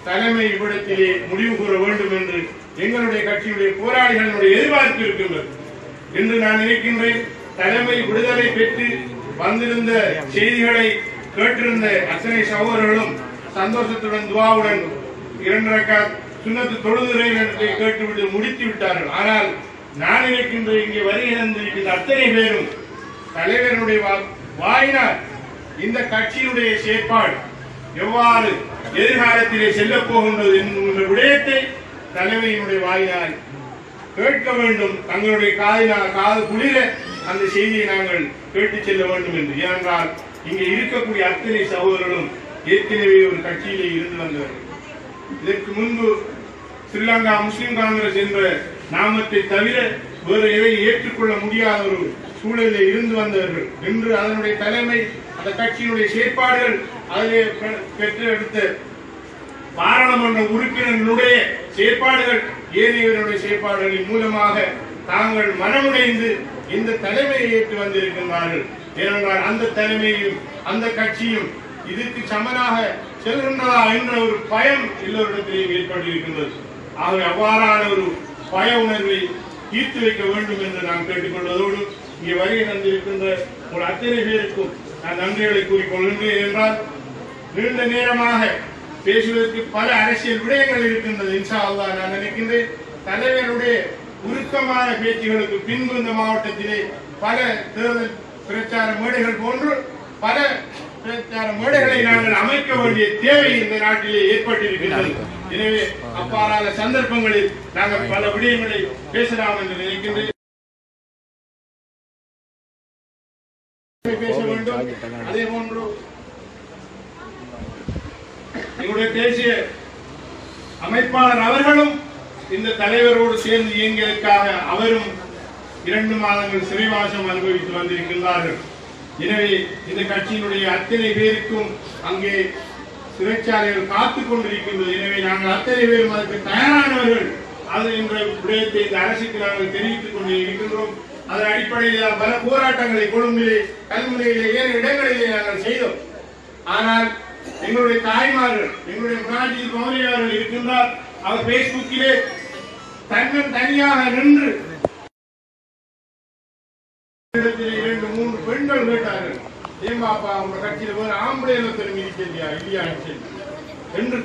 தலைமை இவ்விடத்திலே முடிவு கூற வேண்டும் என்று எங்களுடைய கட்சியுடைய போராளிகளுடைய எதிர்பார்ப்பு இருக்கின்றது என்று நான் நினைக்கின்றேன் தலைமை விடுதலை பெற்று வந்திருந்த செய்திகளை கேட்டிருந்த அத்தனை சகோதரர்களும் சந்தோஷத்துடன் துவாவுடன் இரண்டு ரக்காத் சுண்ணத்து தொழுதுரை என்று கேட்டுவிட்டு முடித்து விட்டார்கள் ஆனால் நான் நினைக்கின்ற இங்கே வருகை தந்திருக்கின்ற அத்தனை பேரும் தலைவருடைய வா- வாயினால் இந்த கட்சியினுடைய செயற்பாடு எவ்வாறு எதிர்காலத்திலே செல்லப் போகின்றது என்கின்ற விடயத்தை தலைமையினுடைய வாயினால் கேட்க வேண்டும் தங்களுடைய காதினால் காது குளிர அந்த செய்தியை நாங்கள் கேட்டுச் செல்ல வேண்டும் என்று ஏனென்றால் இங்கே இருக்கக்கூடிய அத்தனை சகோதரர்களும் ஏற்கனவே ஒரு கட்சியிலே இருந்து வந்தவர்கள் இதற்கு முன்பு ஸ்ரீலங்கா முஸ்லிம் காங்கிரஸ் என்ற நாமத்தை தவிர வேறு எதை ஏற்றுக்கொள்ள முடியாத ஒரு சூழலில் இருந்து வந்தவர்கள் இன்று அதனுடைய தலைமை அந்த கட்சியினுடைய செயற்பாடுகள் அதிலே பெ- பெற்றெடுத்த பாராளுமன்ற உறுப்பினர்களுடைய செயற்பாடுகள் ஏனையவருடைய செயற்பாடுகளின் மூலமாக தாங்கள் மனமுடைந்து இந்த தலைமையை ஏற்று வந்திருக்கின்றார்கள் ஏனென்றால் அந்த தலைமையும் அந்த கட்சியும் இதற்கு சமனாக செல்கின்றதா என்ற ஒரு பயம் எல்லோரிடத்திலேயும் ஏற்பட்டிருக்கின்றது ஆகவே அவ்வாறான ஒரு பய உணர்வை தீர்த்து வைக்க வேண்டும் என்று நான் கேட்டுக்கொள்வதோடு இங்கே வருகை தந்திருக்கின்ற ஒரு அத்தனை பேருக்கும் நான் நன்றிகளை கூறிக்கொள்கின்றேன் என்றால் நீண்ட நேரமாக பேசுவதற்கு பல அரசியல் விடயங்கள் இருக்கின்றது இன்ஷா அல்லாஹ் நான் நினைக்கின்றேன் தலைவருடைய உருக்கமான பேச்சுகளுக்கு பின்பு இந்த மாவட்டத்திலே பல தேர்தல் பிரச்சார மேடைகள் போன்று பல பிரச்சார மேடைகளை நாங்கள் அமைக்க வேண்டிய தேவை இந்த நாட்டிலே ஏற்பட்டிருக்கின்றது எனவே அவ்வாறான சந்தர்ப்பங்களில் நாங்கள் பல விடயங்களை பேசலாம் என்று நினைக்கின்றேன் பேச வேண்டும் அதே போன்று எங்களுடைய தேசிய அமைப்பாளர் அவர்களும் இந்த தலைவரோடு சேர்ந்து இயங்கியதற்காக அவரும் இரண்டு மாதங்கள் சிறைவாசம் அனுபவித்து வந்திருக்கின்றார்கள் எனவே இந்த கட்சியினுடைய அத்தனை பேருக்கும் அங்கே சிறைச்சாலைகள் காத்துக் கொண்டிருக்கின்றது எனவே நாங்கள் அத்தனை பேரும் அதற்கு தயாரானவர்கள் அது என்ற விடயத்தை இந்த அரசுக்கு நாங்கள் தெரிவித்துக் கொண்டே இருக்கின்றோம் அதன் அடிப்படையில் பல போராட்டங்களை கொழும்பிலே கல்முனையிலே ஏனைய இடங்களிலே நாங்கள் செய்தோம் ஆனால் எங்களுடைய தாய்மார்கள் எங்களுடைய முன்னாடி மௌலியார்கள் இருக்கின்றார் அவர் பேஸ்புக்கிலே தன்னன் தனியாக நின்று இடத்திலே இரண்டு மூன்று பெண்கள் கேட்டார்கள் ஏமாப்பா உங்க கட்சியில வேற ஆம்பளை திரும்பி இருக்கியா இல்லையா என்று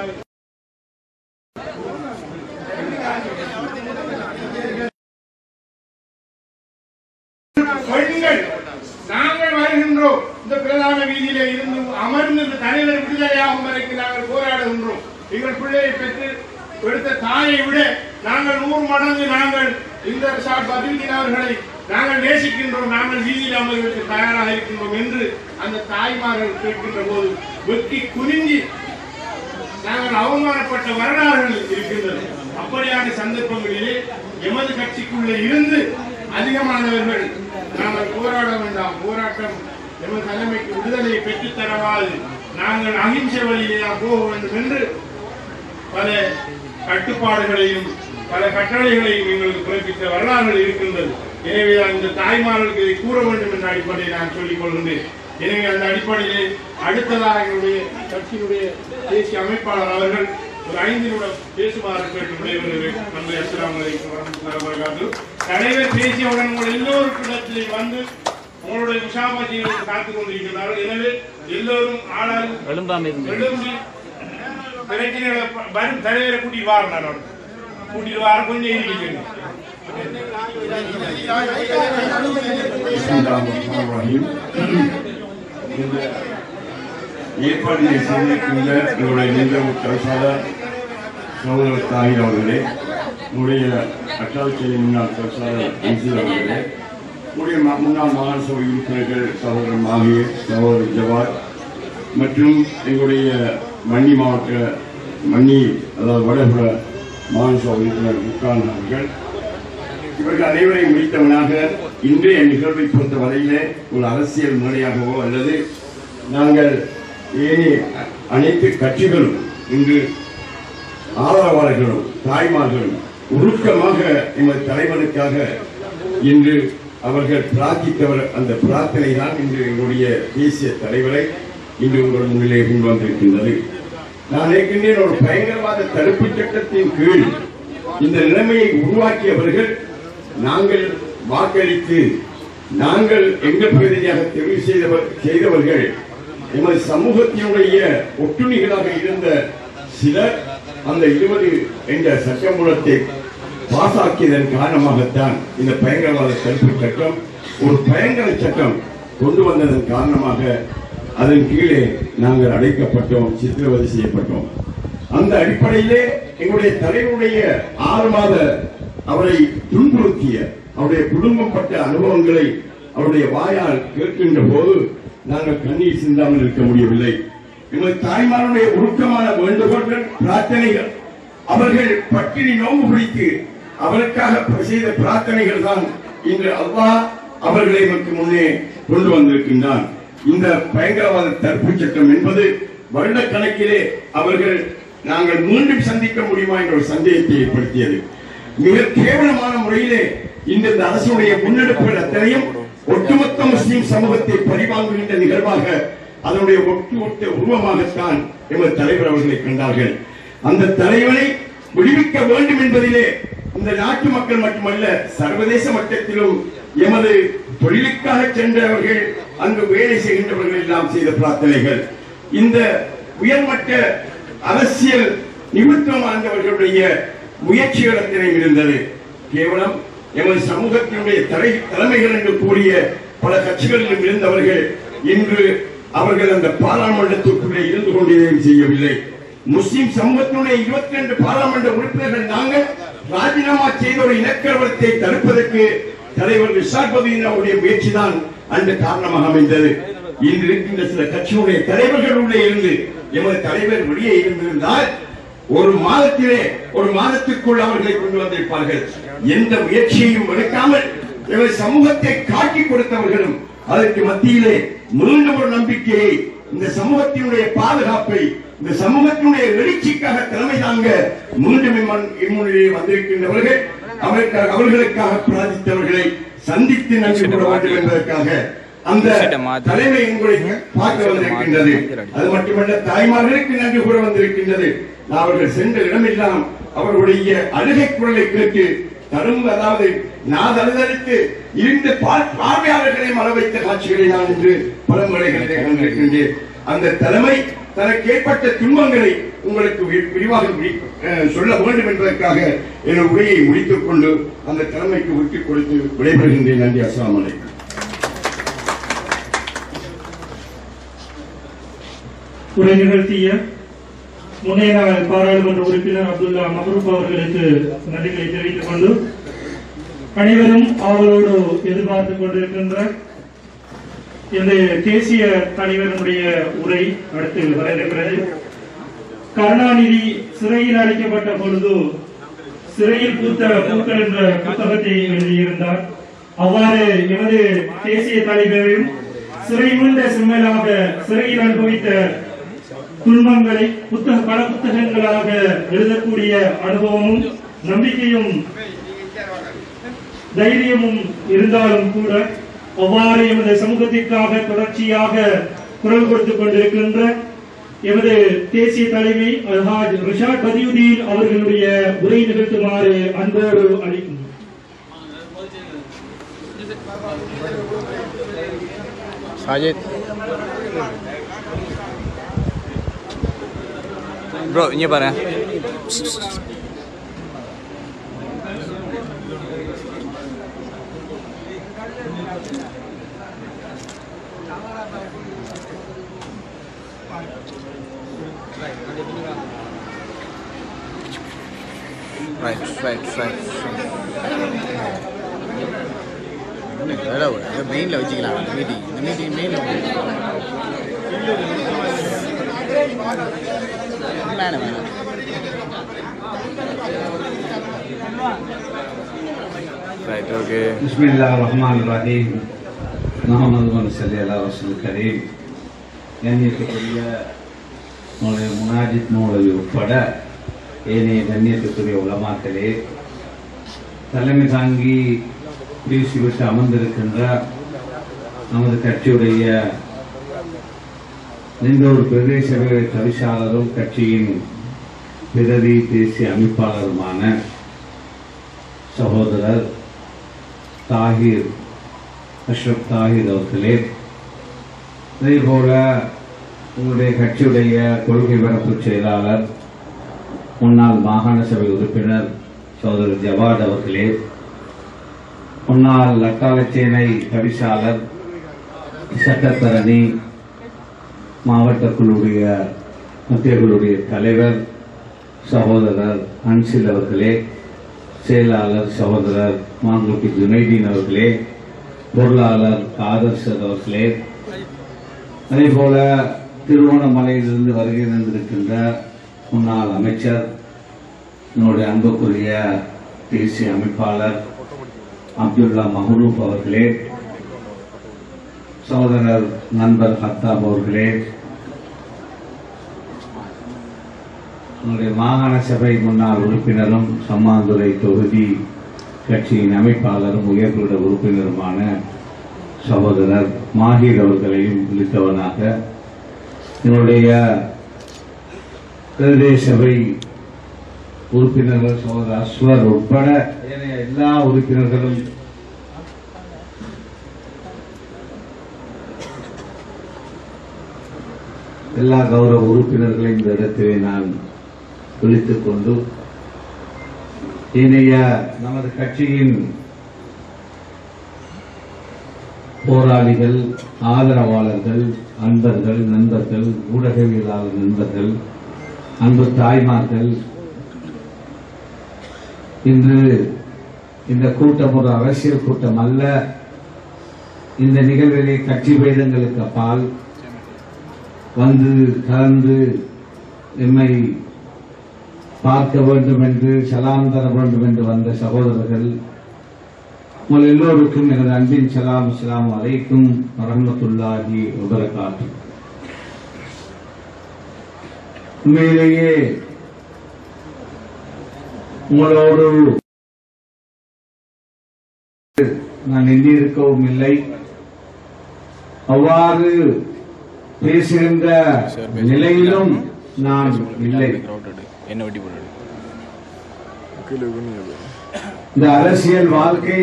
பெண்கள் நாங்கள் வருகின்றோம் இந்த பிரதான வீதியில இருந்து அமர்ந்து இந்த தலைவர் விடுதலையாகும் வரைக்கும் நாங்கள் போராடுகின்றோம் எங்கள் பிள்ளையை பெற்று எடுத்த தாயை விட நாங்கள் நூறு மடங்கு நாங்கள் இந்த சார் பதில்கின் அவர்களை நாங்கள் நேசிக்கின்றோம் நாங்கள் வீதியில் அமர்வதற்கு தயாராக இருக்கின்றோம் என்று அந்த தாய்மார்கள் கேட்கின்ற போது வெட்டி குனிஞ்சி நாங்கள் அவமானப்பட்ட வரலாறுகள் இருக்கின்றன அப்படியான சந்தர்ப்பங்களிலே எமது கட்சிக்குள்ளே இருந்து அதிகமானவர்கள் நாங்கள் போராட வேண்டாம் போராட்டம் எமது தலைமைக்கு விடுதலையை பெற்றுத் தரவாது நாங்கள் அகிம்சை வழியிலே தான் போக வேண்டும் என்று பல கட்டுப்பாடுகளையும் பல கட்டளைகளையும் எங்களுக்கு பிறப்பித்த வரலாறுகள் இருக்கின்றது எனவே அந்த தாய்மார்களுக்கு இதை கூற வேண்டும் என்ற அடிப்படையில் நான் சொல்லிக் கொள்கின்றேன் எனவே அந்த அடிப்படையிலே அடுத்ததாக எங்களுடைய கட்சியினுடைய தேசிய அமைப்பாளர் அவர்கள் ஒரு ஐந்து நிமிடம் பேசுமாறு கேட்டுக்கொள்கிறேன் நன்றி அஸ்லாம் வலைக்கும் வரமத்துல்லாஹி வபரகாத்துஹு. தலைவர் பேசியவுடன் உங்கள் எல்லோருக்கிடத்திலே வந்து உங்களுடைய முஷாபாஜிகளை காத்துக் கொண்டிருக்கிறார்கள் எனவே எல்லோரும் ஆளால் எழும்பாம இருந்து எழும்பி பிரச்சனைகளை ப- வரும் தலைவரை கூட்டிட்டு வாரம் நான் கூட்டிட்டு வார கொஞ்சம் இருக்கிறேன் பிஸ்மில்லாஹிர்ரஹ்மானிர்ரஹீம். இந்த ஏற்பாட்டினை செய்திருக்கின்ற உங்களுடைய நின்ற கல்சாளர் சகோதரர் தாகிர் அவர்களே உங்களுடைய அட்டாட்சியை முன்னாள் கல்சாளர் அன்சில் அவர்களே உங்களுடைய ம- முன்னாள் மாகாண சபை உறுப்பினர்கள் சகோதரர் மாஹி சகோதரர் ஜவாத் மற்றும் எங்களுடைய மன்னி மாவட்ட மன்னி அதாவது வடபுற மாகாண சபை உறுப்பினர் முக்கான் அவர்கள் இவர்கள் அனைவரையும் முடித்தவனாக இன்றைய நிகழ்வை பொறுத்த வரையிலே ஒரு அரசியல் முறையாகவோ அல்லது நாங்கள் ஏனைய அ- அனைத்து கட்சிகளும் இன்று ஆதரவாளர்களும் தாய்மார்களும் உருக்கமாக எமது தலைவனுக்காக இன்று அவர்கள் பிரார்த்தித்தவர் அந்த பிரார்த்தனை தான் இன்று எங்களுடைய தேசிய தலைவரை இன்று உங்கள் முன்னிலே கொண்டு வந்திருக்கின்றது நான் நினைக்கின்றேன் ஒரு பயங்கரவாத தடுப்பு சட்டத்தின் கீழ் இந்த நிலைமையை உருவாக்கியவர்கள் நாங்கள் வாக்களித்து நாங்கள் எங்கள் பிரதிநிதியாக தெரிவு செய்தவர் செய்தவர்கள் எமது சமூகத்தினுடைய ஒட்டுணிகளாக இருந்த சிலர் அந்த இருபது என்ற சட்டமூலத்தை பாசாக்கியதன் காரணமாகத்தான் இந்த பயங்கரவாத தடுப்பு சட்டம் ஒரு பயங்கர சட்டம் கொண்டு வந்ததன் காரணமாக அதன் கீழே நாங்கள் அடைக்கப்பட்டோம் சித்திரவதை செய்யப்பட்டோம் அந்த அடிப்படையிலே எங்களுடைய தலைவருடைய ஆறு மாத அவரை துன்புறுத்திய அவருடைய குடும்பம் பட்ட அனுபவங்களை அவருடைய வாயால் கேட்கின்ற போது நாங்கள் கண்ணீர் சிந்தாமல் இருக்க முடியவில்லை எமது தாய்மாருடைய உருக்கமான வேண்டுகோள்கள் பிரார்த்தனைகள் அவர்கள் பட்டினி நோம்பு பிடித்து அவருக்காக செய்த பிரார்த்தனைகள் தான் இன்று அல்லாஹ் அவர்களை நமக்கு முன்னே கொண்டு வந்திருக்கின்றான் இந்த பயங்கரவாத தடுப்பு சட்டம் என்பது வருடக்கணக்கிலே அவர்கள் நாங்கள் மீண்டும் சந்திக்க முடியுமா என்ற ஒரு சந்தேகத்தை ஏற்படுத்தியது மிக கேவலமான முறையிலே இந்த இந்த அரசுடைய முன்னெடுப்புகள் அத்தனையும் ஒட்டுமொத்த முஸ்லிம் சமூகத்தை பரிவாங்குகின்ற நிகழ்வாக அதனுடைய ஒட்டுமொத்த உருவமாகத்தான் எமது தலைவர் அவர்களை கண்டார்கள் அந்த தலைவனை விடுவிக்க வேண்டும் என்பதிலே இந்த நாட்டு மக்கள் மட்டுமல்ல சர்வதேச மட்டத்திலும் எமது தொழிலுக்காக சென்றவர்கள் அங்கு வேலை செய்கின்றவர்கள் எல்லாம் செய்த பிரார்த்தனைகள் இந்த உயர்மட்ட அரசியல் நிமித்தம் ஆண்டவர்களுடைய முயற்சிகள் அத்தனையும் இருந்தது கேவலம் எமது சமூகத்தினுடைய தலை தலைமைகள் என்று கூறிய பல கட்சிகளிலும் இருந்தவர்கள் இன்று அவர்கள் அந்த பாராளுமன்றத்திற்குள்ளே இருந்து கொண்டு எதையும் செய்யவில்லை முஸ்லிம் சமூகத்தினுடைய இருபத்தி ரெண்டு பாராளுமன்ற உறுப்பினர்கள் நாங்கள் ராஜினாமா செய்த ஒரு இனக்கலவரத்தை தடுப்பதற்கு தலைவர் ரிஷாட் பதவியின் அவருடைய முயற்சி தான் அந்த காரணமாக அமைந்தது இன்று இருக்கின்ற சில கட்சியுடைய தலைவர்கள் உள்ளே இருந்து எமது தலைவர் வெளியே இருந்திருந்தால் ஒரு மாதத்திலே ஒரு மாதத்திற்குள் அவர்களை கொண்டு வந்திருப்பார்கள் எந்த முயற்சியையும் எடுக்காமல் எமது சமூகத்தை காட்டி கொடுத்தவர்களும் அதற்கு மத்தியிலே மீண்டும் ஒரு நம்பிக்கையை இந்த சமூகத்தினுடைய பாதுகாப்பை இந்த சமூகத்தினுடைய எழுச்சிக்காக தலைமை தாங்க மீண்டும் இம்மண்- இம்முன்னிலே வந்திருக்கின்றவர்கள் அவர்களுக்காக அவர்களுக்காக பிரார்த்தித்தவர்களை சந்தித்து நன்றி கூற வேண்டும் என்பதற்காக அந்த தலைமை உங்களை பார்க்க வந்திருக்கின்றது அது மட்டுமல்ல தாய்மார்களுக்கு நன்றி கூற வந்திருக்கின்றது அவர்கள் சென்ற இடமெல்லாம் அவர்களுடைய அழுகை குரலை கேட்டு தரும் அதாவது நாதழுதழுத்து இருந்த பா- பார்வையாளர்களை மற வைத்த காட்சிகளை நான் இன்று பல முறைகளிலே கண்டிருக்கின்றேன் அந்த தலைமை தனக்கு ஏற்பட்ட துன்பங்களை உங்களுக்கு வி- விரிவாக வி- அஹ், சொல்ல வேண்டும் என்பதற்காக என் உரையை முடித்துக் கொண்டு அந்த தலைமைக்கு விட்டுக் கொடுத்து விடைபெறுகின்றேன் நன்றி அஸ்ஸலாமு அலைக்கும் உரை நிகழ்த்திய முன்னைய நாள் பாராளுமன்ற உறுப்பினர் அப்துல்லா மஹரூப் அவர்களுக்கு நன்றிகளை தெரிவித்துக் கொண்டு அனைவரும் அவர்களோடு எதிர்பார்த்துக் கொண்டிருக்கின்ற இந்த தேசிய தலைவருடைய உரை அடுத்து வர இருக்கிறது கருணாநிதி சிறையில் அடைக்கப்பட்ட பொழுது சிறையில் பூத்த பூக்கள் என்ற புத்தகத்தை எழுதியிருந்தார் அவ்வாறு எமது தேசிய தலைவரும் சிறை உள்ள செம்மலாக சிறையில் அனுபவித்த துன்பங்களை புத்தக பல புத்தகங்களாக எழுதக்கூடிய அனுபவமும் நம்பிக்கையும் தைரியமும் இருந்தாலும் கூட அவ்வாறு எமது சமூகத்திற்காக தொடர்ச்சியாக குரல் கொடுத்துக் கொண்டிருக்கின்ற எமது தேசிய தலைமை அல்ஹாஜ் ரிஷாட் பதியுதீன் அவர்களுடைய உரை நிகழ்த்துமாறு அன்போடு அழைக்கும் Sajid. Bro, nyebar ya. Right, right, right. மெயினில் வச்சுக்கலாம் மீட்டிங் இந்த மீட்டிங் மெயினில் வேணாம் வேணாம் ரைட் ஓகே بسم الله الرحمن الرحيم محمد بن صلى الله رسول الكريم கண்ணியத்துக்குரிய உங்களுடைய முனாஜித் மௌலவி உட்பட ஏனைய கண்ணியத்துக்குரிய உலமாக்களே தலைமை தாங்கி பேசிவிட்டு அமர்ந்திருக்கின்ற நமது கட்சியுடைய நின்றூர் பிரதேச சபை தவிசாளரும் கட்சியின் பிரதி தேசிய அமைப்பாளருமான சகோதரர் தாகிர் அஷ்ரப் தாகிர் அவர்களே அதே போல உங்களுடைய கட்சியுடைய கொள்கை பரப்பு செயலாளர் முன்னாள் மாகாண சபை உறுப்பினர் சகோதரர் ஜவாத் அவர்களே முன்னாள் லட்டாளச்சேனை தவிசாளர் சட்டத்தரணி மாவட்ட குழுவுடைய மத்திய குழுவுடைய தலைவர் சகோதரர் அன்சில் அவர்களே செயலாளர் சகோதரர் மாங்குட்டி ஜுனைதீன் அவர்களே பொருளாளர் காதர்சர் அவர்களே அதே போல திருவோணமலையிலிருந்து வருகை தந்திருக்கின்ற முன்னாள் அமைச்சர் என்னுடைய அன்புக்குரிய தேசிய அமைப்பாளர் அப்துல்லா மஹரூப் அவர்களே சகோதரர் நண்பர் ஹத்தாப் அவர்களே நம்முடைய மாகாண சபை முன்னாள் உறுப்பினரும் சம்மாந்துறை தொகுதி கட்சியின் அமைப்பாளரும் உயர்குட உறுப்பினருமான சகோதரர் மாஹீர் அவர்களையும் உள்ளிட்டவனாக என்னுடைய பிரதேச சபை உறுப்பினர்கள் சகோதரர் அஸ்வர் உட்பட ஏனைய எல்லா உறுப்பினர்களும் எல்லா கௌரவ உறுப்பினர்களையும் இந்த இடத்திலே நான் விழித்துக் கொண்டு இணைய நமது கட்சியின் போராளிகள் ஆதரவாளர்கள் அன்பர்கள் நண்பர்கள் ஊடகவியலாளர் நண்பர்கள் அன்பு தாய்மார்கள் இன்று இந்த கூட்டம் ஒரு அரசியல் கூட்டம் அல்ல இந்த நிகழ்விலே கட்சி பேதங்களுக்கு அப்பால் வந்து கலந்து எம்மை பார்க்க வேண்டும் என்று சலாம் தர வேண்டும் என்று வந்த சகோதரர்கள் உங்கள் எல்லோருக்கும் எனது அன்பின் சலாம் அஸ்ஸலாமு அலைக்கும் வரஹ்மத்துல்லாஹி வபரகாத்து உண்மையிலேயே உங்களோடு நான் எண்ணியிருக்கவும் இல்லை அவ்வாறு பேசுகின்ற நிலையிலும் நான் இல்லை என்ன வெட்டி போட்டு இந்த அரசியல் வாழ்க்கை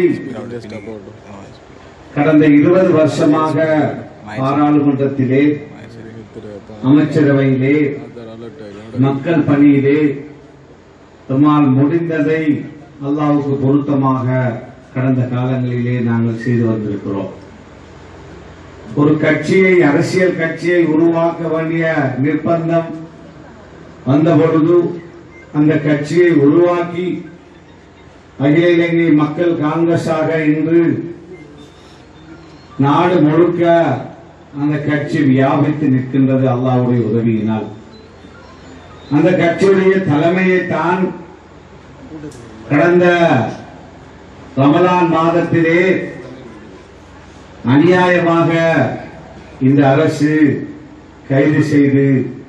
கடந்த இருபது வருஷமாக பாராளுமன்றத்திலே அமைச்சரவையிலே மக்கள் பணியிலே நம்மால் முடிந்ததை அல்லாவுக்கு பொருத்தமாக கடந்த காலங்களிலே நாங்கள் செய்து வந்திருக்கிறோம் ஒரு கட்சியை அரசியல் கட்சியை உருவாக்க வேண்டிய நிர்பந்தம் வந்த பொழுது அந்த கட்சியை உருவாக்கி அகில இலங்கை மக்கள் காங்கிரஸாக இன்று நாடு முழுக்க அந்த கட்சி வியாபித்து நிற்கின்றது அல்லாவுடைய உதவியினால் அந்த கட்சியுடைய தலைமையை தான் கடந்த ரமலான் மாதத்திலே அநியாயமாக இந்த அரசு கைது செய்து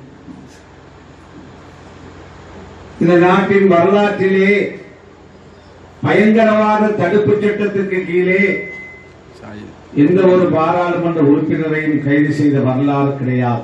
இந்த நாட்டின் வரலாற்றிலே பயங்கரவாத தடுப்பு சட்டத்திற்கு கீழே எந்த ஒரு பாராளுமன்ற உறுப்பினரையும் கைது செய்த வரலாறு கிடையாது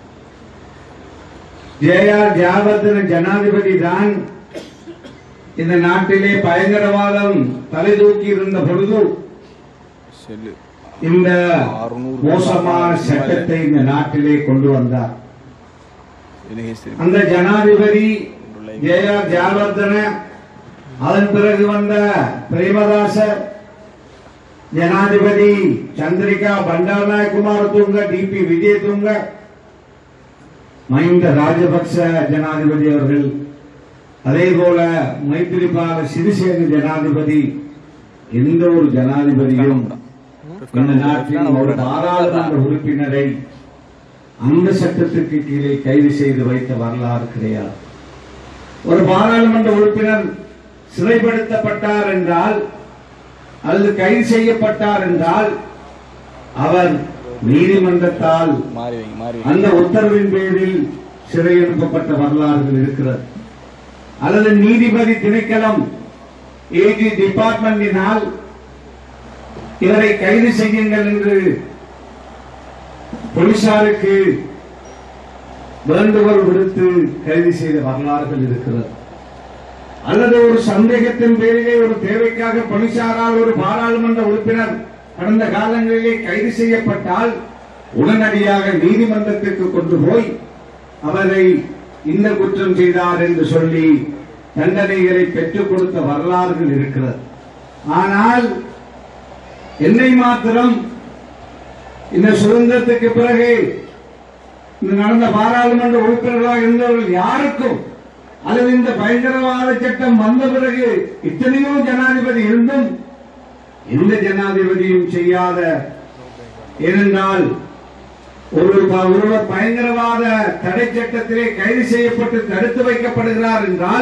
ஜேஆர் ஜாவர்தன ஜனாதிபதி தான் இந்த நாட்டிலே பயங்கரவாதம் தலை தூக்கி இருந்த பொழுது செல்லு இந்த மோசமான சட்டத்தை இந்த நாட்டிலே கொண்டு வந்தார் எனக்கு அந்த ஜனாதிபதி ஜேஆர் ஜாவர்தன அதன் பிறகு வந்த பிரேமதாச ஜனாதிபதி சந்திரிகா பண்டாரநாயக் குமார் துங்க டிபி விஜய் துங்க மஹிந்த ராஜபக்ச ஜனாதிபதி அவர்கள் அதே போல மைத்திரிபால சிறிசேன ஜனாதிபதி எந்த ஒரு ஜனாதிபதியும் இந்த நாட்டின் ஒரு பாராளுமன்ற உறுப்பினரை அந்த சட்டத்திற்கு கீழே கைது செய்து வைத்த வரலாறு கிடையாது ஒரு பாராளுமன்ற உறுப்பினர் சிறைப்படுத்தப்பட்டார் என்றால் அல்லது கைது செய்யப்பட்டார் என்றால் அவர் நீதிமன்றத்தால் மாறி வைங்க மாறி அந்த உத்தரவின் பேரில் சிறை அனுப்பப்பட்ட வரலாறுகள் இருக்கிறது அல்லது நீதிபதி திணைக்களம் ஏஜி டிபார்ட்மெண்டினால் இவரை கைது செய்யுங்கள் என்று போலீசாருக்கு வேண்டுகோள் விடுத்து கைது செய்த வரலாறுகள் இருக்கிறது அல்லது ஒரு சந்தேகத்தின் பேரிலே ஒரு தேவைக்காக பணிசாரால் ஒரு பாராளுமன்ற உறுப்பினர் கடந்த காலங்களிலே கைது செய்யப்பட்டால் உடனடியாக நீதிமன்றத்திற்கு கொண்டு போய் அவரை இந்த குற்றம் செய்தார் என்று சொல்லி தண்டனைகளை பெற்றுக் கொடுத்த வரலாறுகள் இருக்கிறது ஆனால் என்னை மாத்திரம் இந்த சுதந்திரத்துக்கு பிறகு இந்த நடந்த பாராளுமன்ற உறுப்பினர்களாக இருந்தவர்கள் யாருக்கும் அல்லது இந்த பயங்கரவாத சட்டம் வந்த பிறகு இத்தனையோ ஜனாதிபதி இருந்தும் எந்த ஜனாதிபதியும் செய்யாத ஏனென்றால் ஒரு ப- ஒருவர் பயங்கரவாத தடை சட்டத்திலே கைது செய்யப்பட்டு தடுத்து வைக்கப்படுகிறார் என்றால்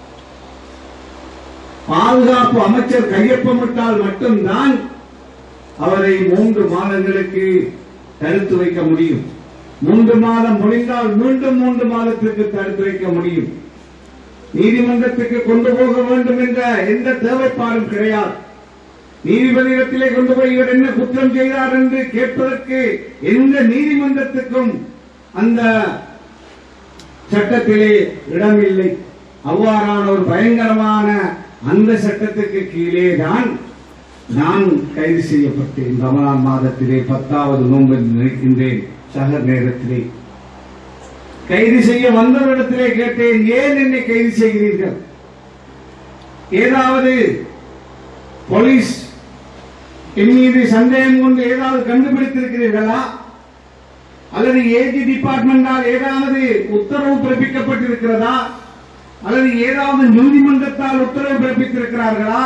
பாதுகாப்பு அமைச்சர் கையொப்பமிட்டால் மட்டும்தான் அவரை மூன்று மாதங்களுக்கு தடுத்து வைக்க முடியும் மூன்று மாதம் முடிந்தால் மீண்டும் மூன்று மாதத்திற்கு தடுத்து வைக்க முடியும் நீதிமன்றத்துக்கு கொண்டு போக வேண்டும் என்ற எந்த தேவைப்பாடும் கிடையாது நீதிபதியிடத்திலே கொண்டு போய் இவர் என்ன குற்றம் செய்தார் என்று கேட்பதற்கு எந்த நீதிமன்றத்துக்கும் அந்த சட்டத்திலே இடமில்லை அவ்வாறான ஒரு பயங்கரமான அந்த சட்டத்துக்கு கீழே தான் நான் கைது செய்யப்பட்டேன் ரமலான் மாதத்திலே பத்தாவது நோன்பு நினைக்கின்றேன் சக நேரத்திலே கைது செய்ய வந்தவரிடத்திலே கேட்டேன் ஏன் என்னை கைது செய்கிறீர்கள் ஏதாவது போலீஸ் என் மீது சந்தேகம் கொண்டு ஏதாவது கண்டுபிடித்திருக்கிறீர்களா அல்லது ஏஜி டிபார்ட்மெண்டால் ஏதாவது உத்தரவு பிறப்பிக்கப்பட்டிருக்கிறதா அல்லது ஏதாவது நீதிமன்றத்தால் உத்தரவு பிறப்பித்திருக்கிறார்களா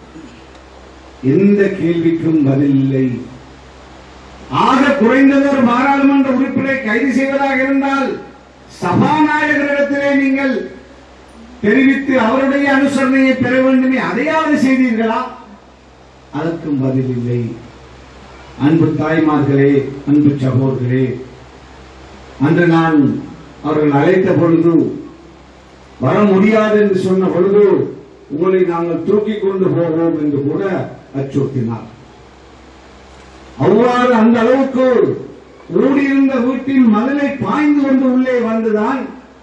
எந்த கேள்விக்கும் பதில் இல்லை ஆக குறைந்தது ஒரு பாராளுமன்ற உறுப்பினரை கைது செய்வதாக இருந்தால் சபாநாயகரிடத்திலே நீங்கள் தெரிவித்து அவருடைய அனுசரணையை பெற வேண்டுமே அதையாவது செய்தீர்களா அதற்கும் பதில் இல்லை அன்பு தாய்மார்களே அன்பு சகோதரே அன்று நான் அவர்கள் அழைத்த பொழுது வர முடியாது என்று சொன்ன பொழுது உங்களை நாங்கள் தூக்கிக் கொண்டு போவோம் என்று கூட அச்சுறுத்தினார் அவ்வாறு அந்த அளவுக்கு ஊடியிருந்த வீட்டின் மதிலை பாய்ந்து கொண்டு உள்ளே வந்துதான்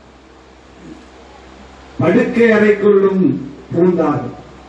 படுக்கை அறைக்குள்ளும் பூந்தார்கள்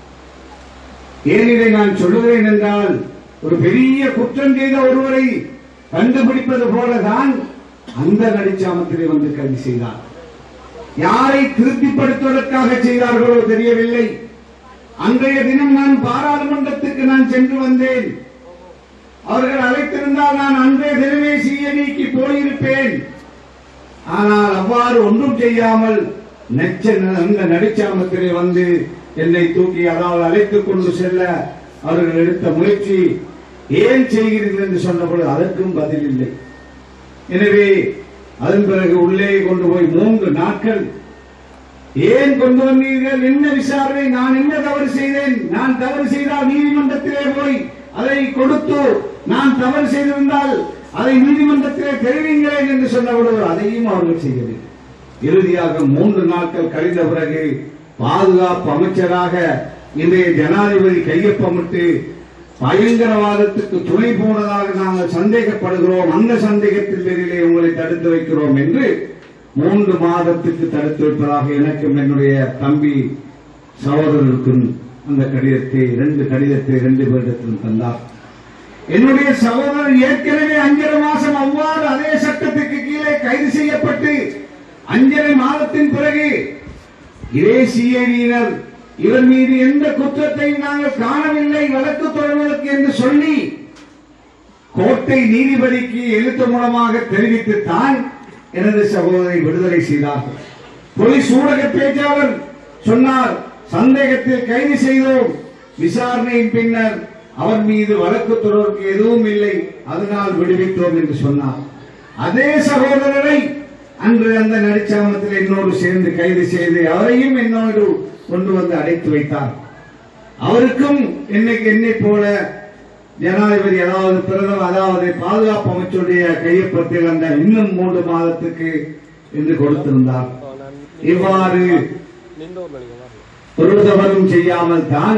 ஏன் இதை நான் சொல்லுகிறேன் என்றால் ஒரு பெரிய குற்றம் செய்த ஒருவரை கண்டுபிடிப்பது போலதான் அந்த நடிச்சாமத்திலே வந்து கைது செய்தார் யாரை திருப்திப்படுத்துவதற்காக செய்தார்களோ தெரியவில்லை அன்றைய தினம் நான் பாராளுமன்றத்துக்கு நான் சென்று வந்தேன் அவர்கள் அழைத்திருந்தால் நான் அன்றைய தினமே சிஐடிக்கு போயிருப்பேன் ஆனால் அவ்வாறு ஒன்றும் செய்யாமல் நெச்ச அந்த நடிச்சாமத்திலே வந்து என்னை தூக்கி அதாவது அழைத்துக் கொண்டு செல்ல அவர்கள் எடுத்த முயற்சி ஏன் செய்கிறீர்கள் என்று சொன்னபொழுது அதற்கும் பதில் இல்லை எனவே அதன் பிறகு உள்ளே கொண்டு போய் மூன்று நாட்கள் ஏன் கொண்டு வந்தீர்கள் என்ன விசாரணை நான் என்ன தவறு செய்தேன் நான் தவறு செய்தால் நீதிமன்றத்திலே போய் அதை கொடுத்து நான் தவறு செய்திருந்தால் அதை நீதிமன்றத்திலே தெரிவிங்களேன் என்று சொன்னபொழுது அதையும் அவர்கள் செய்யவில்லை இறுதியாக மூன்று நாட்கள் கழிந்த பிறகு பாதுகாப்பு அமைச்சராக இன்றைய ஜனாதிபதி கையொப்பமிட்டு பயங்கரவாதத்துக்கு துணை போனதாக நாங்கள் சந்தேகப்படுகிறோம் அந்த சந்தேகத்தின் பேரிலே உங்களை தடுத்து வைக்கிறோம் என்று மூன்று மாதத்துக்கு தடுத்து வைப்பதாக எனக்கும் என்னுடைய தம்பி சகோதரருக்கும் அந்த கடிதத்தை இரண்டு கடிதத்தை இரண்டு பேரிடத்திலும் தந்தார் என்னுடைய சகோதரர் ஏற்கனவே அஞ்சரை மாசம் அவ்வாறு அதே சட்டத்துக்கு கீழே கைது செய்யப்பட்டு அஞ்சரை மாதத்தின் பிறகு இதே சிஐடியினர் இவர் மீது எந்த குற்றத்தையும் நாங்கள் காணவில்லை வழக்கு தொடர்வதற்கு என்று சொல்லி கோட்டை நீதிபதிக்கு எழுத்து மூலமாக தெரிவித்துத்தான் எனது சகோதரை விடுதலை செய்தார்கள் போலீஸ் ஊடக பேச்சாளர் சொன்னார் சந்தேகத்தில் கைது செய்தோம் விசாரணையின் பின்னர் அவர் மீது வழக்கு தொடர்பு எதுவும் இல்லை அதனால் விடுவித்தோம் என்று சொன்னார் அதே சகோதரரை அன்று அந்த நடிச்சாமத்தில் என்னோடு சேர்ந்து கைது செய்து அவரையும் என்னோடு கொண்டு வந்து அடைத்து வைத்தார் அவருக்கும் என்னைக்கு என்னை போல ஜனாதிபதி அதாவது பிரதமர் அதாவது பாதுகாப்பு அமைச்சருடைய கையொப்பத்தில் அந்த இன்னும் மூன்று மாதத்துக்கு என்று கொடுத்திருந்தார் இவ்வாறு ஒரு தவறும் செய்யாமல் தான்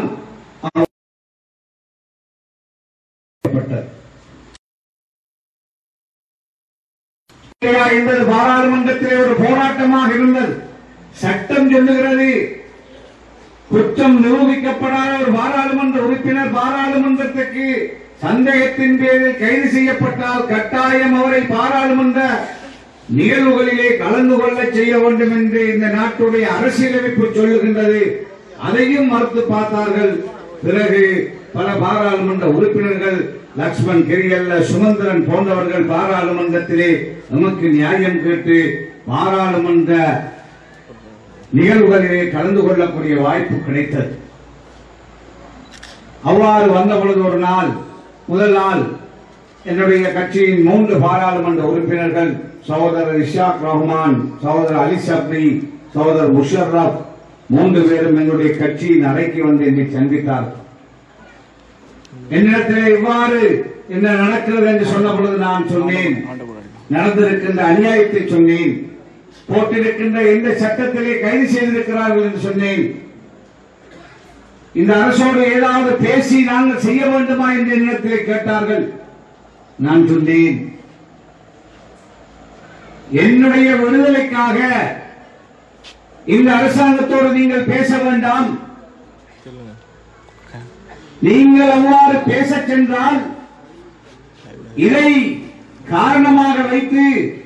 இல்லையா என்பது பாராளுமன்றத்திலே ஒரு போராட்டமாக இருந்தது சட்டம் சொல்லுகிறது குற்றம் நிரூபிக்கப்படாத ஒரு பாராளுமன்ற உறுப்பினர் பாராளுமன்றத்துக்கு சந்தேகத்தின் பேரில் கைது செய்யப்பட்டால் கட்டாயம் அவரை பாராளுமன்ற நிகழ்வுகளிலே கலந்து கொள்ள செய்ய வேண்டும் என்று இந்த நாட்டுடைய அரசியலமைப்பு சொல்லுகின்றது அதையும் மறுத்து பார்த்தார்கள் பிறகு பல பாராளுமன்ற உறுப்பினர்கள் லக்ஷ்மண் கிரியல்ல சுமந்திரன் போன்றவர்கள் பாராளுமன்றத்திலே நமக்கு நியாயம் கேட்டு பாராளுமன்ற நிகழ்வுகளிலே கலந்து கொள்ளக்கூடிய வாய்ப்பு கிடைத்தது அவ்வாறு வந்த பொழுது ஒரு நாள் முதல் நாள் என்னுடைய கட்சியின் மூன்று பாராளுமன்ற உறுப்பினர்கள் சகோதரர் இஷாக் ரஹ்மான் சகோதரர் அலி சப்ரி சகோதரர் முஷர்ரப் மூன்று பேரும் என்னுடைய கட்சியின் அறைக்கு வந்து என்னை சந்தித்தார் என்னிடத்திலே இவ்வாறு என்ன நடக்கிறது என்று சொன்ன பொழுது நான் சொன்னேன் நடந்திருக்கின்ற அநியாயத்தை சொன்னேன் போட்டிருக்கின்ற எந்த சட்டத்திலே கைது செய்திருக்கிறார்கள் என்று சொன்னேன் இந்த அரசோடு ஏதாவது பேசி நாங்கள் செய்ய வேண்டுமா என்ற எண்ணத்திலே கேட்டார்கள் நான் சொன்னேன் என்னுடைய விடுதலைக்காக இந்த அரசாங்கத்தோடு நீங்கள் பேச வேண்டாம் நீங்கள் அவ்வாறு பேசச் சென்றால் இதை காரணமாக வைத்து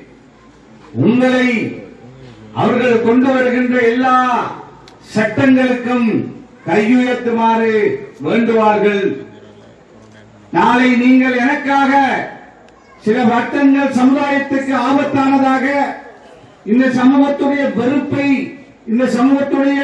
உங்களை அவர்கள் கொண்டு வருகின்ற எல்லா சட்டங்களுக்கும் கையுயர்த்துமாறு வேண்டுவார்கள் நாளை நீங்கள் எனக்காக சில வட்டங்கள் சமுதாயத்துக்கு ஆபத்தானதாக இந்த சமூகத்துடைய வெறுப்பை இந்த சமூகத்துடைய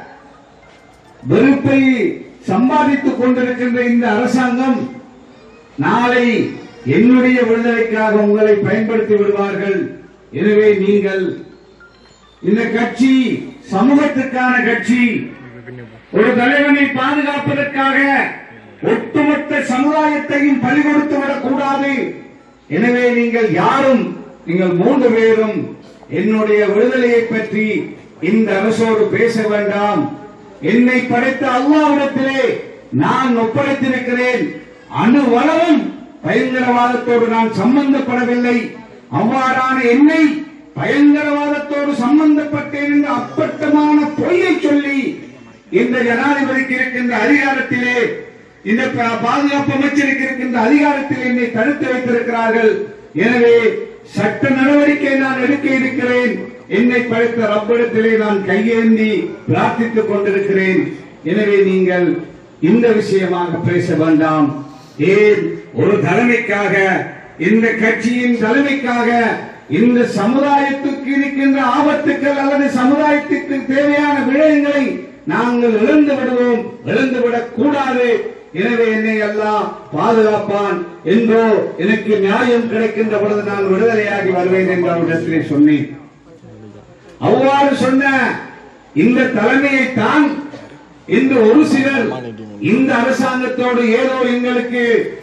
வெறுப்பை சம்பாதித்துக் கொண்டிருக்கின்ற இந்த அரசாங்கம் நாளை என்னுடைய விடுதலைக்காக உங்களை பயன்படுத்தி விடுவார்கள் எனவே நீங்கள் இந்த கட்சி சமூகத்துக்கான கட்சி ஒரு தலைவனை பாதுகாப்பதற்காக ஒட்டுமொத்த சமுதாயத்தையும் பலி கொடுத்து விடக்கூடாது எனவே நீங்கள் யாரும் நீங்கள் மூன்று பேரும் என்னுடைய விடுதலையை பற்றி இந்த அரசோடு பேச வேண்டாம் என்னை படைத்த அல்லாவிடத்திலே நான் ஒப்படைத்திருக்கிறேன் அணுவளவும் பயங்கரவாதத்தோடு நான் சம்பந்தப்படவில்லை அவ்வாறான என்னை பயங்கரவாதத்தோடு சம்பந்தப்பட்டேன் என்று அப்பட்டமான பொய்யை சொல்லி இந்த ஜனாதிபதிக்கு இருக்கின்ற அதிகாரத்திலே இந்த பா- பாதுகாப்பு அமைச்சருக்கு இருக்கின்ற அதிகாரத்தில் என்னை தடுத்து வைத்திருக்கிறார்கள் எனவே சட்ட நடவடிக்கை நான் எடுக்க இருக்கிறேன் என்னை படைத்த ரப்பிடத்திலே நான் கையேந்தி பிரார்த்தித்துக் கொண்டிருக்கிறேன் எனவே நீங்கள் இந்த விஷயமாக பேச வேண்டாம் ஏன் ஒரு தலைமைக்காக இந்த கட்சியின் தலைமைக்காக இந்த சமுதாயத்துக்கு இருக்கின்ற ஆபத்துக்கள் அல்லது சமுதாயத்துக்கு தேவையான விடயங்களை நாங்கள் இழந்து விடுவோம் இழந்து விடக் கூடாது எனவே என்னை எல்லாம் பாதுகாப்பான் என்றோ எனக்கு நியாயம் கிடைக்கின்ற பொழுது நான் விடுதலையாகி வருவேன் என்று அவரிடத்திலே சொன்னேன் அவ்வாறு சொன்ன இந்த தலைமையைத்தான் இன்று ஒரு சிலர் இந்த அரசாங்கத்தோடு ஏதோ எங்களுக்கு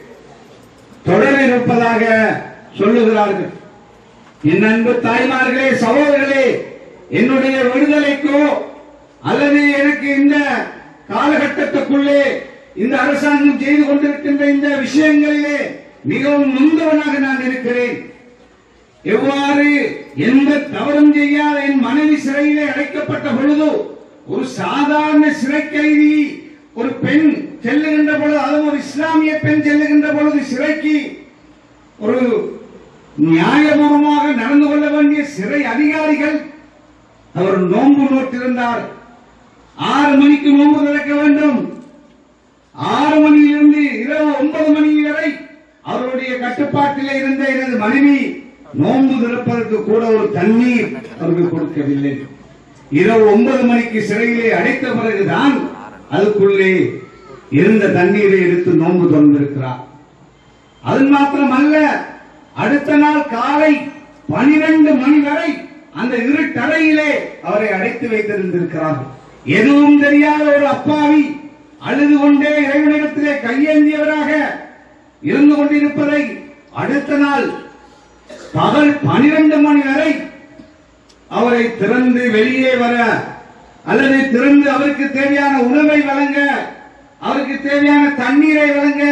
தொடர் இருப்பதாக சொல்லுகிறார்கள் என் அன்பு தாய்மார்களே சகோதரர்களே என்னுடைய விடுதலைக்கோ அல்லது எனக்கு இந்த காலகட்டத்துக்குள்ளே இந்த அரசாங்கம் செய்து கொண்டிருக்கின்ற இந்த விஷயங்களிலே மிகவும் நொந்தவனாக நான் இருக்கிறேன் எவ்வாறு எந்த தவறும் செய்யாத என் மனைவி சிறையிலே அடைக்கப்பட்ட பொழுது ஒரு சாதாரண சிறை கைதி ஒரு பெண் செல்லுகின்ற பொழுது அதுவும் ஒரு இஸ்லாமிய பெண் செல்லுகின்ற பொழுது சிறைக்கு ஒரு நியாயபூர்வமாக நடந்து கொள்ள வேண்டிய சிறை அதிகாரிகள் அவர் நோன்பு நோட்டிருந்தார் ஆறு மணிக்கு நோன்பு திறக்க வேண்டும் ஆறு மணியிலிருந்து இரவு ஒன்பது மணி வரை அவருடைய கட்டுப்பாட்டிலே இருந்த எனது மனைவி நோன்பு திறப்பதற்கு கூட ஒரு தண்ணீர் அவருக்கு கொடுக்கவில்லை இரவு ஒன்பது மணிக்கு சிறையிலே அடைத்த பிறகுதான் அதுக்குள்ளே இருந்த தண்ணீரை எடுத்து நோன்பு திறந்திருக்கிறார் அது மாத்திரம் அல்ல அடுத்த நாள் காலை பனிரெண்டு மணி வரை அந்த இருட்டறையிலே அவரை அடைத்து வைத்திருந்திருக்கிறார்கள் எதுவும் தெரியாத ஒரு அப்பாவி அழுது கொண்டே இறைவனிடத்திலே கையேந்தியவராக இருந்து கொண்டிருப்பதை அடுத்த நாள் பகல் பனிரெண்டு மணி வரை அவரை திறந்து வெளியே வர அல்லது திறந்து அவருக்கு தேவையான உணவை வழங்க அவருக்கு தேவையான தண்ணீரை வழங்க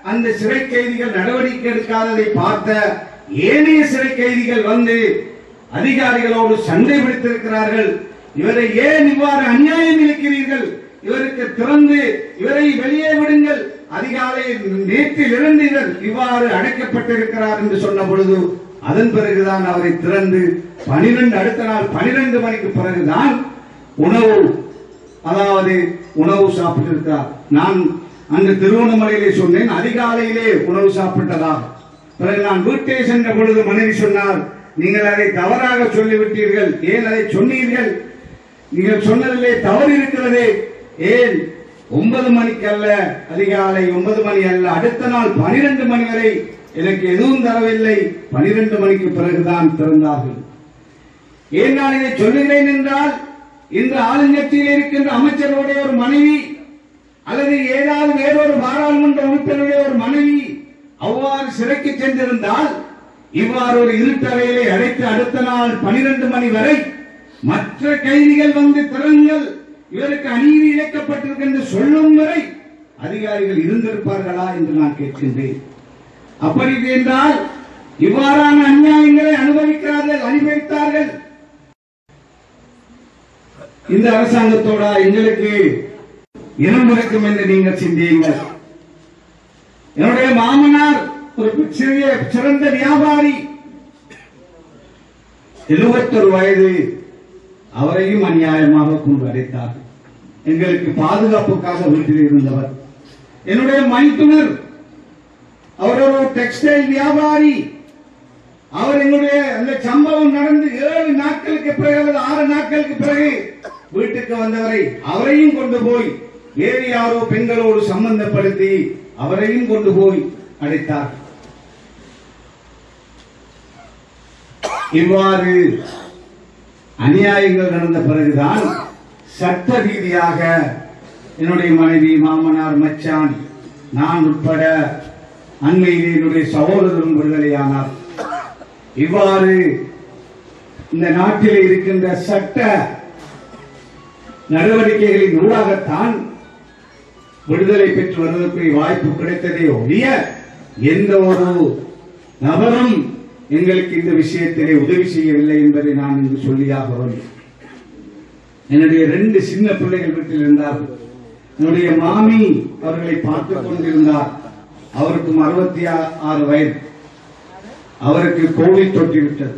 அந்த சிறை கைதிகள் நடவடிக்கை எடுக்காததை பார்த்த ஏனைய சிறை கைதிகள் வந்து அதிகாரிகளோடு சண்டை பிடித்திருக்கிறார்கள் இவரை ஏன் இவ்வாறு அநியாயம் இழுக்கிறீர்கள் இவருக்கு திறந்து இவரை வெளியே விடுங்கள் அதிகாலை நேற்றில் இருந்து இவர் இவ்வாறு அடைக்கப்பட்டிருக்கிறார் என்று சொன்ன பொழுது அதன் பிறகுதான் அவரை திறந்து பனிரெண்டு அடுத்த நாள் பனிரெண்டு மணிக்கு பிறகுதான் உணவு அதாவது உணவு சாப்பிட்டிருக்கிறார் நான் அங்கு திருவண்ணாமலையிலே சொன்னேன் அதிகாலையிலே உணவு சாப்பிட்டதாக பிறகு நான் வீட்டே சென்ற பொழுது மனைவி சொன்னார் நீங்கள் அதை தவறாக சொல்லிவிட்டீர்கள் ஏன் அதை சொன்னீர்கள் நீங்கள் சொன்னதிலே தவறு இருக்கிறதே ஏன் ஒன்பது மணிக்கு அல்ல அதிகாலை ஒன்பது மணி அல்ல அடுத்த நாள் பனிரெண்டு மணி வரை எனக்கு எதுவும் தரவில்லை பனிரெண்டு மணிக்கு பிறகுதான் திறந்தார்கள் ஏன் நான் இதை சொல்லுகிறேன் என்றால் இன்று ஆளுங்கட்சியில் இருக்கின்ற அமைச்சருடைய ஒரு மனைவி அல்லது ஏதாவது வேறொரு பாராளுமன்ற உறுப்பினருடைய ஒரு மனைவி அவ்வாறு சிறைக்கு சென்றிருந்தால் இவ்வாறு ஒரு இருட்டறையிலே அடைத்து அடுத்த நாள் பனிரெண்டு மணி வரை மற்ற கைதிகள் வந்து திறங்கள் இவருக்கு அநீதி இழைக்கப்பட்டிருக்கு என்று சொல்லும் வரை அதிகாரிகள் இருந்திருப்பார்களா என்று நான் கேட்கின்றேன் அப்படி என்றால் இவ்வாறான அநியாயங்களை அனுபவிக்கிறார்கள் அனுபவித்தார்கள் இந்த அரசாங்கத்தோட எங்களுக்கு இனம் இருக்கும் என்று நீங்கள் சிந்தியுங்கள் என்னுடைய மாமனார் ஒரு சிறிய சிறந்த வியாபாரி எழுபத்தொரு வயது அவரையும் அநியாயமாக கொண்டு அடைத்தார்கள் எங்களுக்கு பாதுகாப்புக்காக வீட்டில் இருந்தவர் என்னுடைய மைத்துனர் அவர் ஒரு டெக்ஸ்டைல் வியாபாரி அவர் எங்களுடைய அந்த சம்பவம் நடந்து ஏழு நாட்களுக்கு பிறகு அல்லது ஆறு நாட்களுக்கு பிறகு வீட்டுக்கு வந்தவரை அவரையும் கொண்டு போய் வேறு யாரோ பெண்களோடு சம்பந்தப்படுத்தி அவரையும் கொண்டு போய் அடைத்தார் இவ்வாறு அநியாயங்கள் நடந்த பிறகுதான் சட்ட ரீதியாக என்னுடைய மனைவி மாமனார் மச்சான் நான் உட்பட அண்மையிலே என்னுடைய சகோதரரும் விடுதலையானார் இவ்வாறு இந்த நாட்டில் இருக்கின்ற சட்ட நடவடிக்கைகளின் ஊடாகத்தான் விடுதலை பெற்று வருவதற்கு வாய்ப்பு கிடைத்ததே ஒழிய எந்த ஒரு நபரும் எங்களுக்கு இந்த விஷயத்திலே உதவி செய்யவில்லை என்பதை நான் இங்கு சொல்லியாக வேண்டும் என்னுடைய ரெண்டு சின்ன பிள்ளைகள் வீட்டில் இருந்தார்கள் என்னுடைய மாமி அவர்களை பார்த்துக் கொண்டிருந்தார் அவருக்கும் அறுபத்தி ஆறு வயது அவருக்கு கோவிட் தொற்றிவிட்டது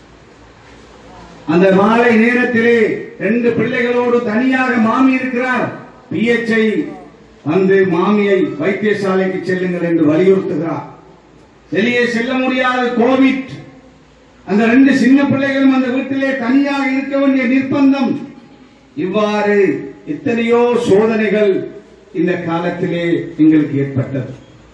அந்த மாலை நேரத்திலே ரெண்டு பிள்ளைகளோடு தனியாக மாமி இருக்கிறார் பிஎச்ஐ வந்து மாமியை வைத்தியசாலைக்கு செல்லுங்கள் என்று வலியுறுத்துகிறார் வெளியே செல்ல முடியாத கோவிட் அந்த ரெண்டு சின்ன பிள்ளைகளும் அந்த வீட்டிலே தனியாக இருக்க வேண்டிய நிர்பந்தம் இவ்வாறு எத்தனையோ சோதனைகள் இந்த காலத்திலே எங்களுக்கு ஏற்பட்டது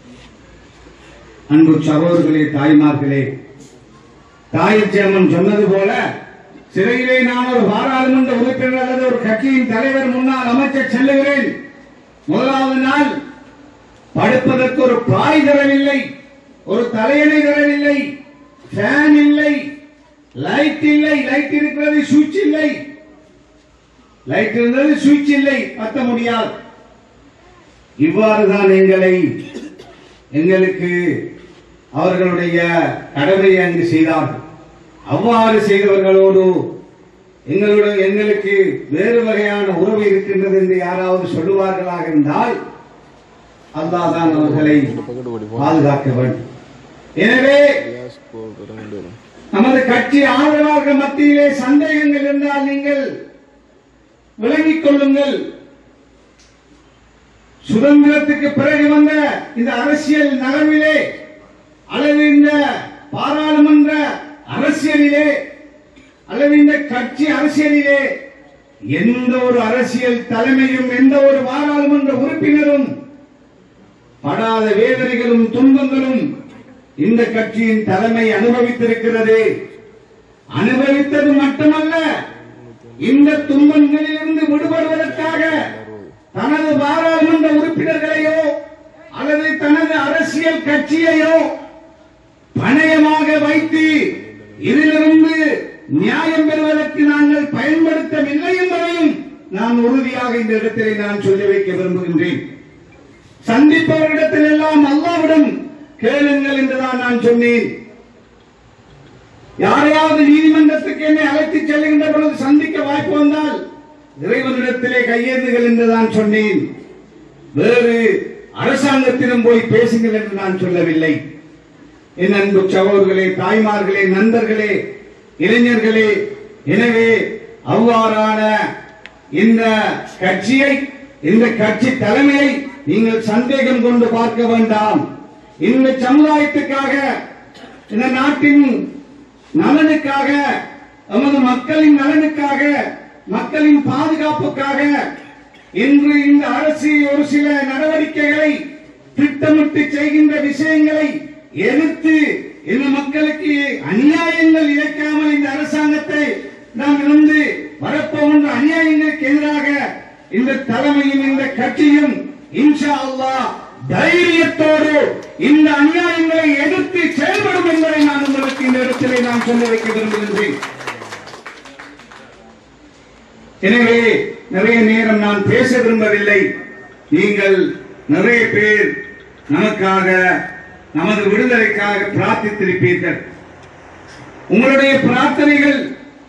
அன்பு சகோதரர்களே தாய்மார்களே தாய் சேமன் சொன்னது போல சிறையிலே நான் ஒரு பாராளுமன்ற உறுப்பினர் அல்லது ஒரு கட்சியின் தலைவர் முன்னால் அமைச்சர் செல்லுகிறேன் முதலாவது நாள் படுப்பதற்கு ஒரு பாய் தரவில்லை ஒரு தலையணை தரவில்லை ஃபேன் இல்லை லைட் இல்லை லைட் இருக்கிறது சுவிட்ச் இல்லை லைட் இருந்தது சுவிட்ச் இல்லை பத்த முடியாது இவ்வாறு தான் எங்களை எங்களுக்கு அவர்களுடைய கடமையை அங்கு செய்தார்கள் அவ்வாறு செய்தவர்களோடு எங்களுடைய எங்களுக்கு வேறு வகையான உறவு இருக்கின்றது என்று யாராவது சொல்லுவார்களாக இருந்தால் அல்லாஹ் தான் அவர்களை பாதுகாக்க வேண்டும் எனவே நமது கட்சி ஆதரவாளர்கள் மத்தியிலே சந்தேகங்கள் இருந்தால் நீங்கள் விளங்கிக் கொள்ளுங்கள் சுதந்திரத்துக்கு பிறகு வந்த இந்த அரசியல் நகர்விலே அல்லது இந்த பாராளுமன்ற அரசியலிலே அல்லது இந்த கட்சி அரசியலிலே எந்த ஒரு அரசியல் தலைமையும் எந்த ஒரு பாராளுமன்ற உறுப்பினரும் படாத வேதனைகளும் துன்பங்களும் இந்த கட்சியின் தலைமை அனுபவித்திருக்கிறது அனுபவித்தது மட்டுமல்ல இந்த துன்பங்களிலிருந்து விடுபடுவதற்காக தனது பாராளுமன்ற உறுப்பினர்களையோ அல்லது தனது அரசியல் கட்சியையோ பணயமாக வைத்து இதிலிருந்து நியாயம் பெறுவதற்கு நாங்கள் பயன்படுத்தவில்லை என்பதையும் நான் உறுதியாக இந்த இடத்திலே நான் சொல்லி வைக்க விரும்புகின்றேன் சந்திப்பவர்களிடத்தில் எல்லாம் அல்லாவிடம் கேளுங்கள் என்றுதான் நான் சொன்னேன் யாரையாவது நீதிமன்றத்துக்கு என்னை அழைத்துச் செல்கின்ற பொழுது சந்திக்க வாய்ப்பு வந்தால் இறைவனிடத்திலே கையேந்துகள் என்று நான் சொன்னேன் வேறு அரசாங்கத்திடம் போய் பேசுங்கள் என்று நான் சொல்லவில்லை என் அன்பு சகோதரர்களே தாய்மார்களே நண்பர்களே இளைஞர்களே எனவே அவ்வாறான இந்த கட்சியை இந்த கட்சி தலைமையை நீங்கள் சந்தேகம் கொண்டு பார்க்க வேண்டாம் இந்த சமுதாயத்துக்காக இந்த நாட்டின் நலனுக்காக நமது மக்களின் நலனுக்காக மக்களின் பாதுகாப்புக்காக இன்று இந்த அரசு ஒரு சில நடவடிக்கைகளை திட்டமிட்டு செய்கின்ற விஷயங்களை எதிர்த்து இந்த மக்களுக்கு அநியாயங்கள் இழைக்காமல் இந்த அரசாங்கத்தை நாம் இருந்து வரப்போகின்ற அநியாயங்களுக்கு எதிராக இந்த தலைமையும் இந்த கட்சியும் இன்ஷா அல்லாஹ் தைரியத்தோடு இந்த அநியாயங்களை எதிர்த்து செயல்படும் என்பதை நான் உங்களுக்கு இந்த இடத்திலே நான் சொல்ல வைக்க விரும்புகின்றேன் எனவே நிறைய நேரம் நான் பேச விரும்பவில்லை நீங்கள் நிறைய பேர் நமக்காக நமது விடுதலைக்காக பிரார்த்தித்திருப்பீர்கள் உங்களுடைய பிரார்த்தனைகள்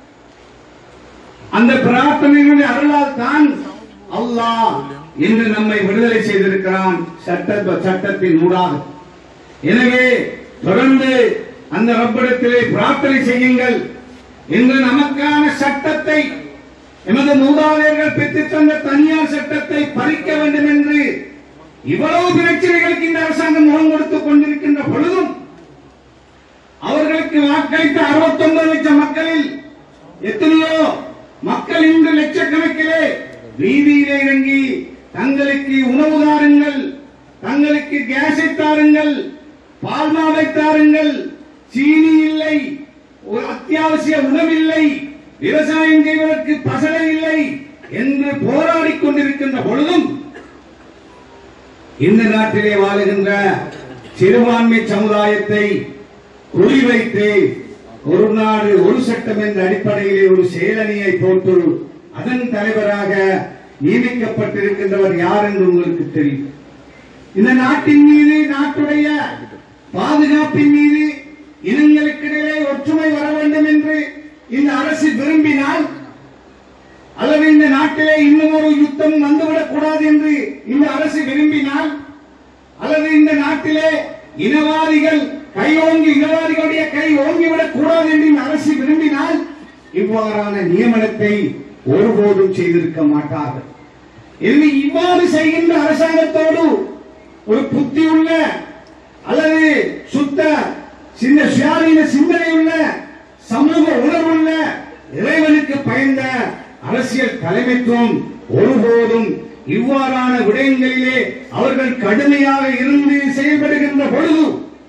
அந்த பிரார்த்தனைகளுடைய அருளால் தான் அல்லாஹ் இன்று நம்மை விடுதலை செய்திருக்கிறான் சட்ட சட்டத்தின் ஊடாக எனவே தொடர்ந்து அந்த ரப்பிடத்திலே பிரார்த்தனை செய்யுங்கள் இன்று நமக்கான சட்டத்தை எமது மூதாதையர்கள் பெற்றுத் தந்த தனியார் சட்டத்தை பறிக்க வேண்டும் என்று இவ்வளவு பிரச்சனைகளுக்கு இந்த அரசாங்கம் முகம் கொடுத்துக் கொண்டிருக்கின்ற பொழுதும் அவர்களுக்கு வாக்களித்த 69 லட்சம் மக்களில் எத்தனையோ மக்கள் இன்று லட்சக்கணக்கிலே வீதியிலே இறங்கி தங்களுக்கு உணவு தாருங்கள் தங்களுக்கு கேஸை தாருங்கள் பால்மாவை தாருங்கள் சீனி இல்லை ஒரு அத்தியாவசிய உணவில்லை விவசாயம் செய்வதற்கு பசலை இல்லை என்று போராடிக் கொண்டிருக்கின்ற பொழுதும் இந்த நாட்டிலே வாழுகின்ற சிறுபான்மை சமுதாயத்தை குறிவைத்து ஒரு நாடு ஒரு சட்டம் என்ற அடிப்படையிலே ஒரு செயலணியை போட்டு அதன் தலைவராக நியமிக்கப்பட்டிருக்கின்றவர் யார் என்று உங்களுக்கு தெரியும் இந்த நாட்டின் மீது நாட்டுடைய பாதுகாப்பின் மீது இனங்களுக்கிடையே ஒற்றுமை வர வேண்டும் என்று இந்த அரசு விரும்பினால் அல்லது இந்த நாட்டிலே இன்னும் ஒரு யுத்தம் வந்துவிடக் கூடாது என்று இந்த அரசு விரும்பினால் அல்லது இந்த நாட்டிலே இனவாதிகள் கை ஓங்கி இனவாதிகளுடைய கை ஓங்கிவிடக் கூடாது என்று இந்த அரசு விரும்பினால் இவ்வாறான நியமனத்தை ஒருபோதும் செய்திருக்க மாட்டார்கள் எனவே இவ்வாறு செய்கின்ற அரசாங்கத்தோடு ஒரு புத்தியுள்ள அல்லது சுத்த சின்ன சுயாதீன சிந்தனையுள்ள சமூக உணர்வுள்ள இறைவனுக்கு பயந்த அரசியல் தலைமைத்துவம் ஒருபோதும் இவ்வாறான விடயங்களிலே அவர்கள் கடுமையாக இருந்து செயல்படுகின்ற பொழுது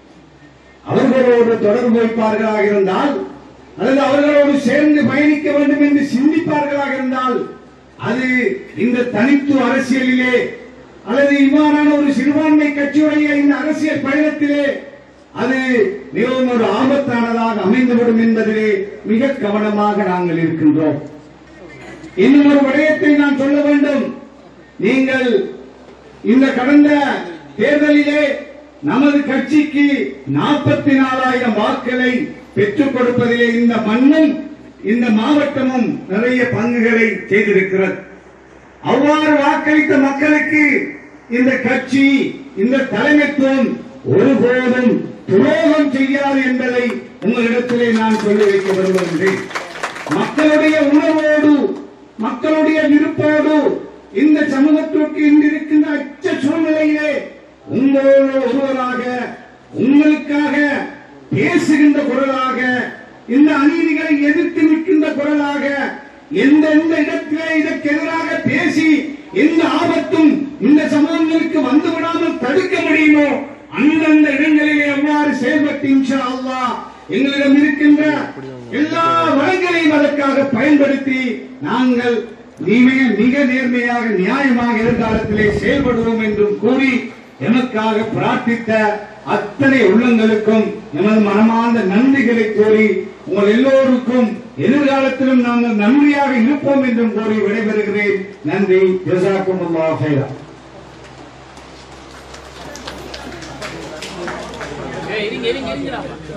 அவர்களோடு தொடர்பு வைப்பார்களாக இருந்தால் அல்லது அவர்களோடு சேர்ந்து பயணிக்க வேண்டும் என்று சிந்திப்பார்களாக இருந்தால் அது இந்த தனித்துவ அரசியலிலே அல்லது இவ்வாறான ஒரு சிறுபான்மை கட்சியுடைய இந்த அரசியல் பயணத்திலே அது மிகவும் ஒரு ஆபத்தானதாக அமைந்துவிடும் என்பதிலே மிக கவனமாக நாங்கள் இருக்கின்றோம் இன்னும் ஒரு விடயத்தை நான் சொல்ல வேண்டும் நீங்கள் இந்த கடந்த தேர்தலிலே நமது கட்சிக்கு நாற்பத்தி நாலாயிரம் வாக்குகளை பெற்றுக் கொடுப்பதிலே இந்த மண்ணும் இந்த மாவட்டமும் நிறைய பங்குகளை செய்திருக்கிறது அவ்வாறு வாக்களித்த மக்களுக்கு இந்த கட்சி இந்த தலைமைத்துவம் ஒருபோதும் துரோகம் செய்யாது என்பதை உங்களிடத்திலே நான் சொல்லி வைக்க விரும்புகின்றேன் மக்களுடைய உணர்வோடு மக்களுடைய விருப்போடு இந்த சமூகத்திற்கு இன்று இருக்கின்ற அச்ச சூழ்நிலையிலே உங்களோடு ஒருவராக உங்களுக்காக பேசுகின்ற குரலாக இந்த அநீதிகளை எதிர்த்து நிற்கின்ற குரலாக எந்தெந்த இடத்திலே இதற்கு எதிராக பேசி எந்த ஆபத்தும் இந்த சமூகங்களுக்கு வந்து விடாமல் தடுக்க முடியுமோ அந்தந்த இடங்களிலே எவ்வாறு செயல்பட்டு இன்ஷா அல்லாஹ் எங்களிடம் இருக்கின்ற எல்லா வளங்களையும் அதற்காக பயன்படுத்தி நாங்கள் மிக மிக நேர்மையாக நியாயமாக எதிர்காலத்திலே செயல்படுவோம் என்றும் கூறி எமக்காக பிரார்த்தித்த அத்தனை உள்ளங்களுக்கும் எமது மனமார்ந்த நன்றிகளை கூறி உங்கள் எல்லோருக்கும் எதிர்காலத்திலும் நாங்கள் நன்றியாக இருப்போம் என்றும் கூறி விடைபெறுகிறேன் நன்றி ஜசாக்கும் இருங்க இருங்க இருங்கடா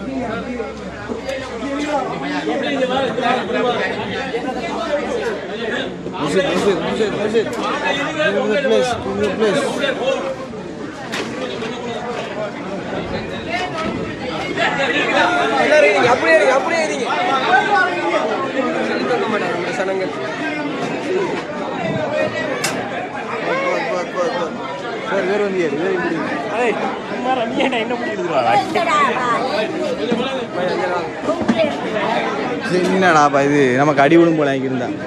Musid, Musid, Musid, Musid. Give me the place, give me the place. அப்படியே இருங்க அப்படியே இருங்க தூக்க மாட்டாங்க நம்ம சனங்க சார் வேறு வந்து ஏறு வேறு இப்படி என்ன பண்ணிருக்கிறாரா என்னடாப்பா இது நமக்கு அடி விடும் போல இங்க இருந்தா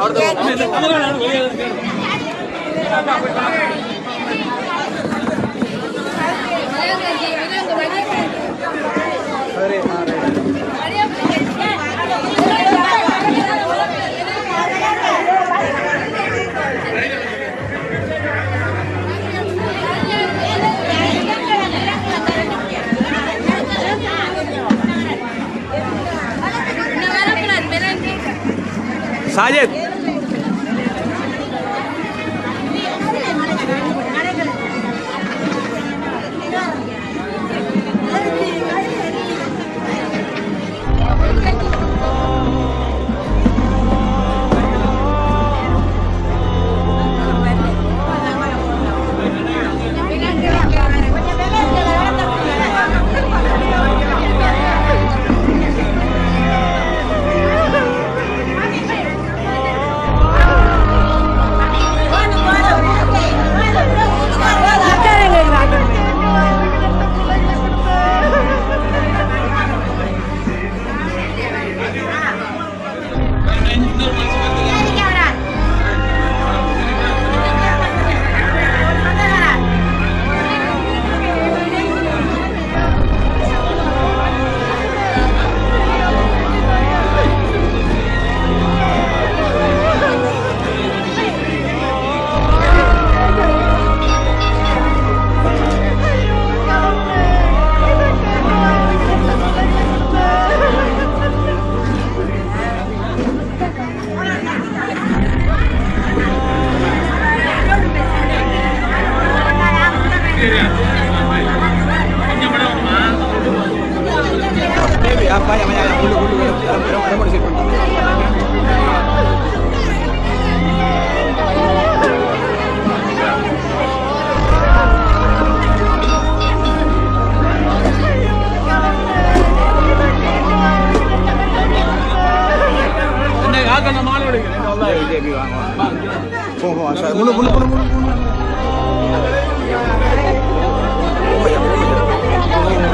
Sajid apa yang banyak dulu dulu dalam dalam dalam kondisi Pung, pung, asal. Mulu, mulu, mulu, mulu, mulu. Oh, ya, mulu.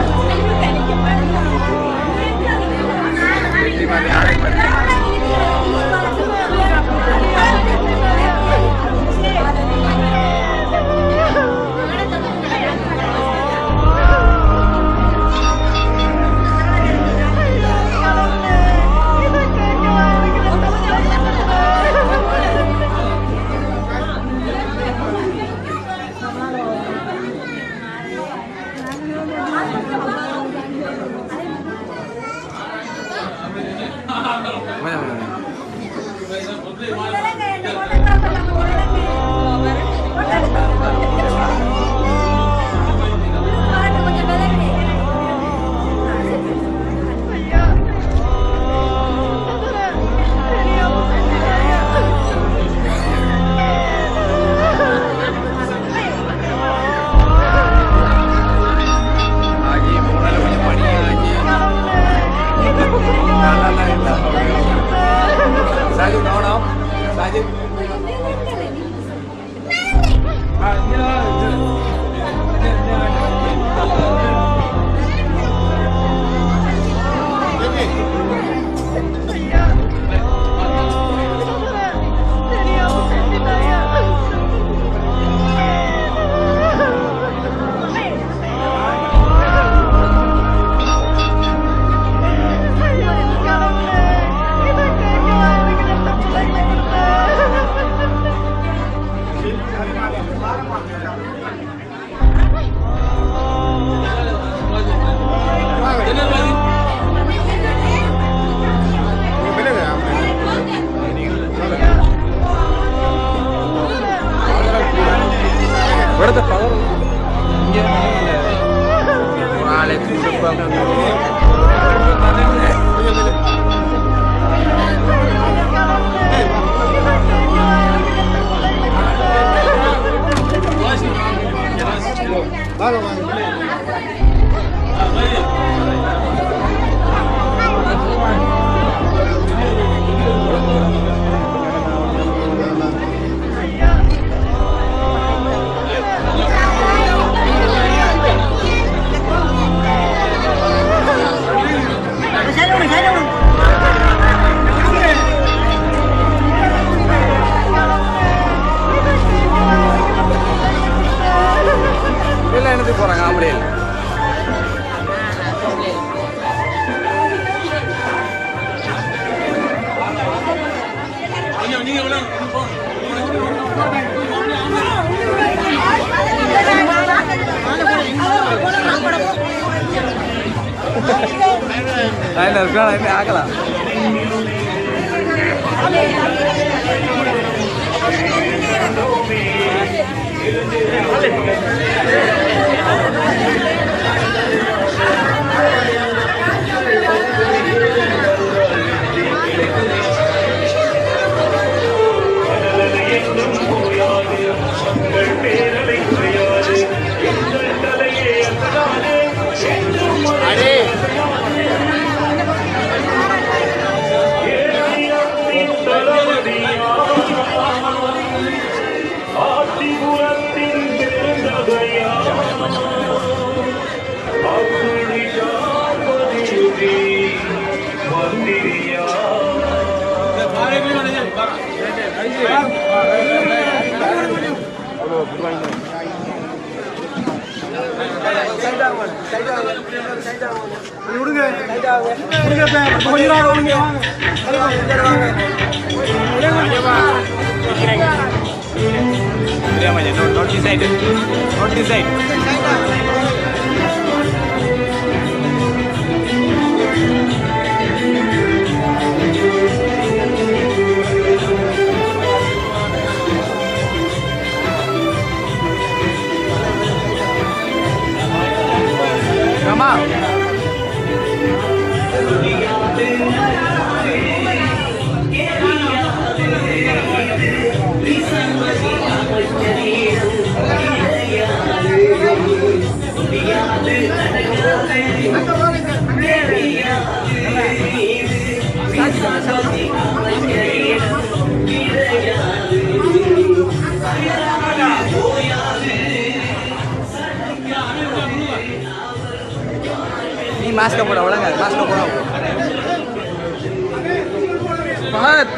Mana, mana, mana. Haji, mau kalau punya padi haji. Lala, lala, lala. அதில் இருக்கலாம் அதில் ஆக்கலாம் Not decided. Not decided. Come on. நீ மாஸ்க போட ஒழுங்க மாஸ்க போட பகத்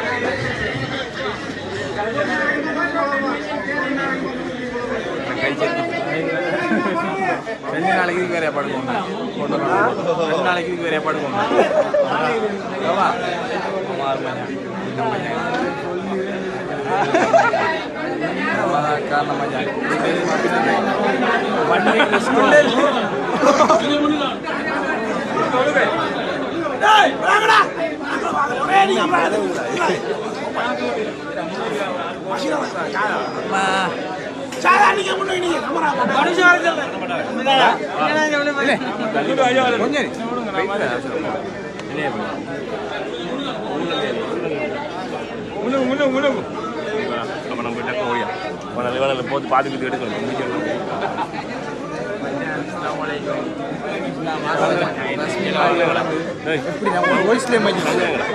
ரெண்டு நாளைக்கு இதுக்கு வேற ஏற்பாடு பண்ணணும் ரெண்டு நாளைக்கு இதுக்கு வேற ஏற்பாடு பண்ணணும் ஆமா ஆமா காரணமாக நம்ம நம்ம கிட்ட கோழியா வளர வளர போட்டு பாத்துக்கிட்டு எடுக்கணும் முடிக்கணும் எப்படி நம்ம வாய்ஸ்லேயே மாதிரி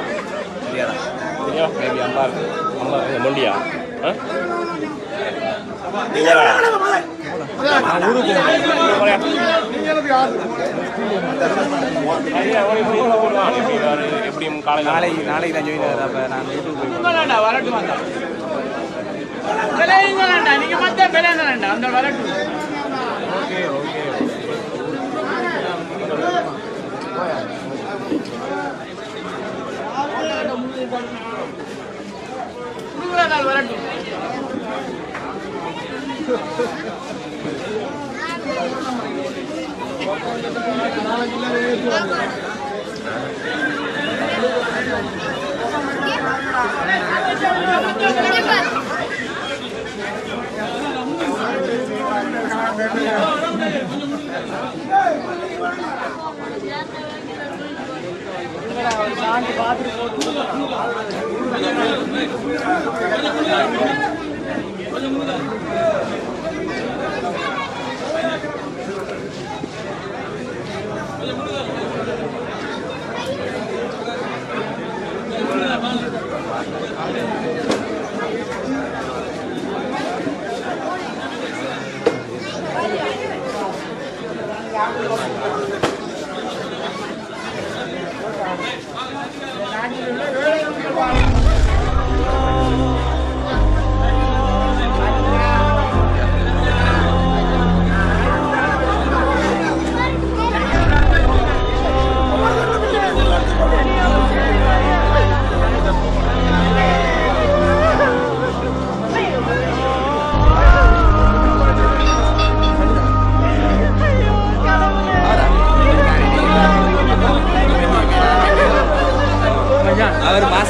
பேபி அம்பா இருக்கு அம்பா இருக்கு மொண்டியா ஆ? ஐயா, ஒரு இப்படி இவ்வளவு போடுவாங்க. எப்படி வேற- எப்படியும் காலையில நாளைக்கு நாளைக்கு தான் ஜாயின் ஆகுது அப்போ நான் யூடியூப் போய் வரட்டும் வந்தா விளையுங்க வேண்டாம் நீங்க மத்த விளையாங்க வேண்டாம் அந்த வரட்டும் ஓகே ஓகே குடுக்குற நாள் வரட்டும்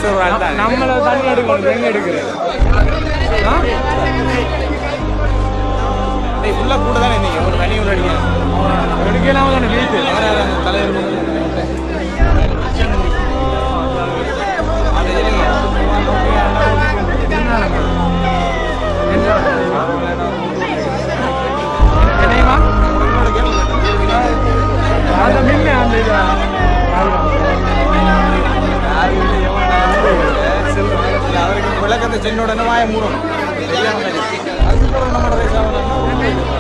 ஒரு ஆள் தான் நம்மள தண்ணி எடுக்கணும் எங்க எடுக்கிறது ஃபுல்லாக கூட தானே இருந்தீங்க ஒரு தனி ஒரு அடிக்க எடுக்கலாம் தானே வீட்டு தலைவர் என்னையுமா அந்த மின்ன அந்த இது அவருக்கு விளக்கத்தை சென்ன உடனே வாய மூடணும் தெரியாம மாதிரி. அதுக்கப்புறம் நம்மளோட வயசாக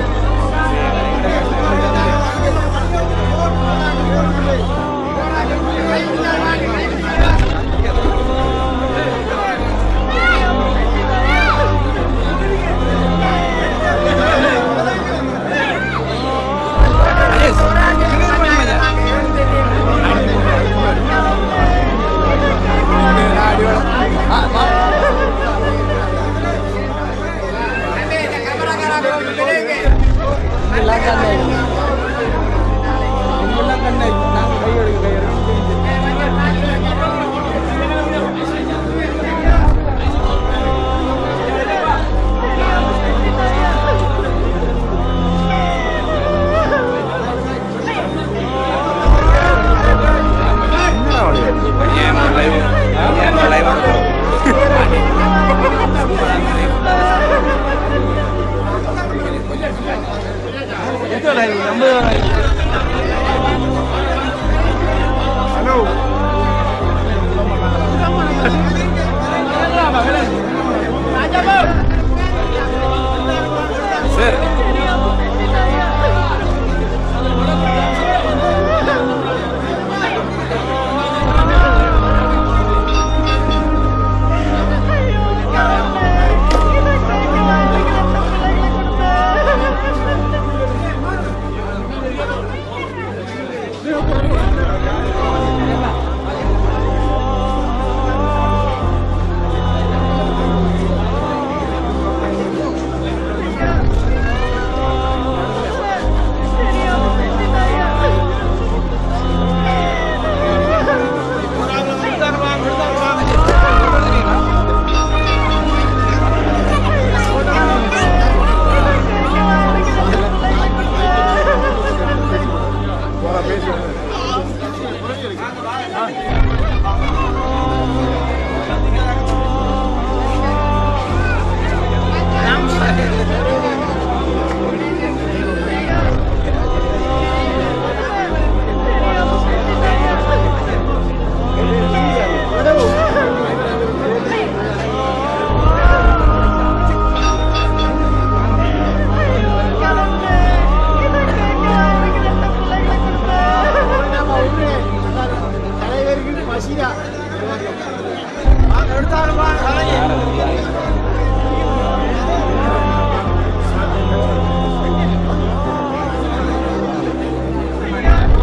சார்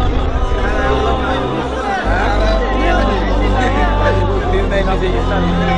தீர்ந்தாய் செய்ய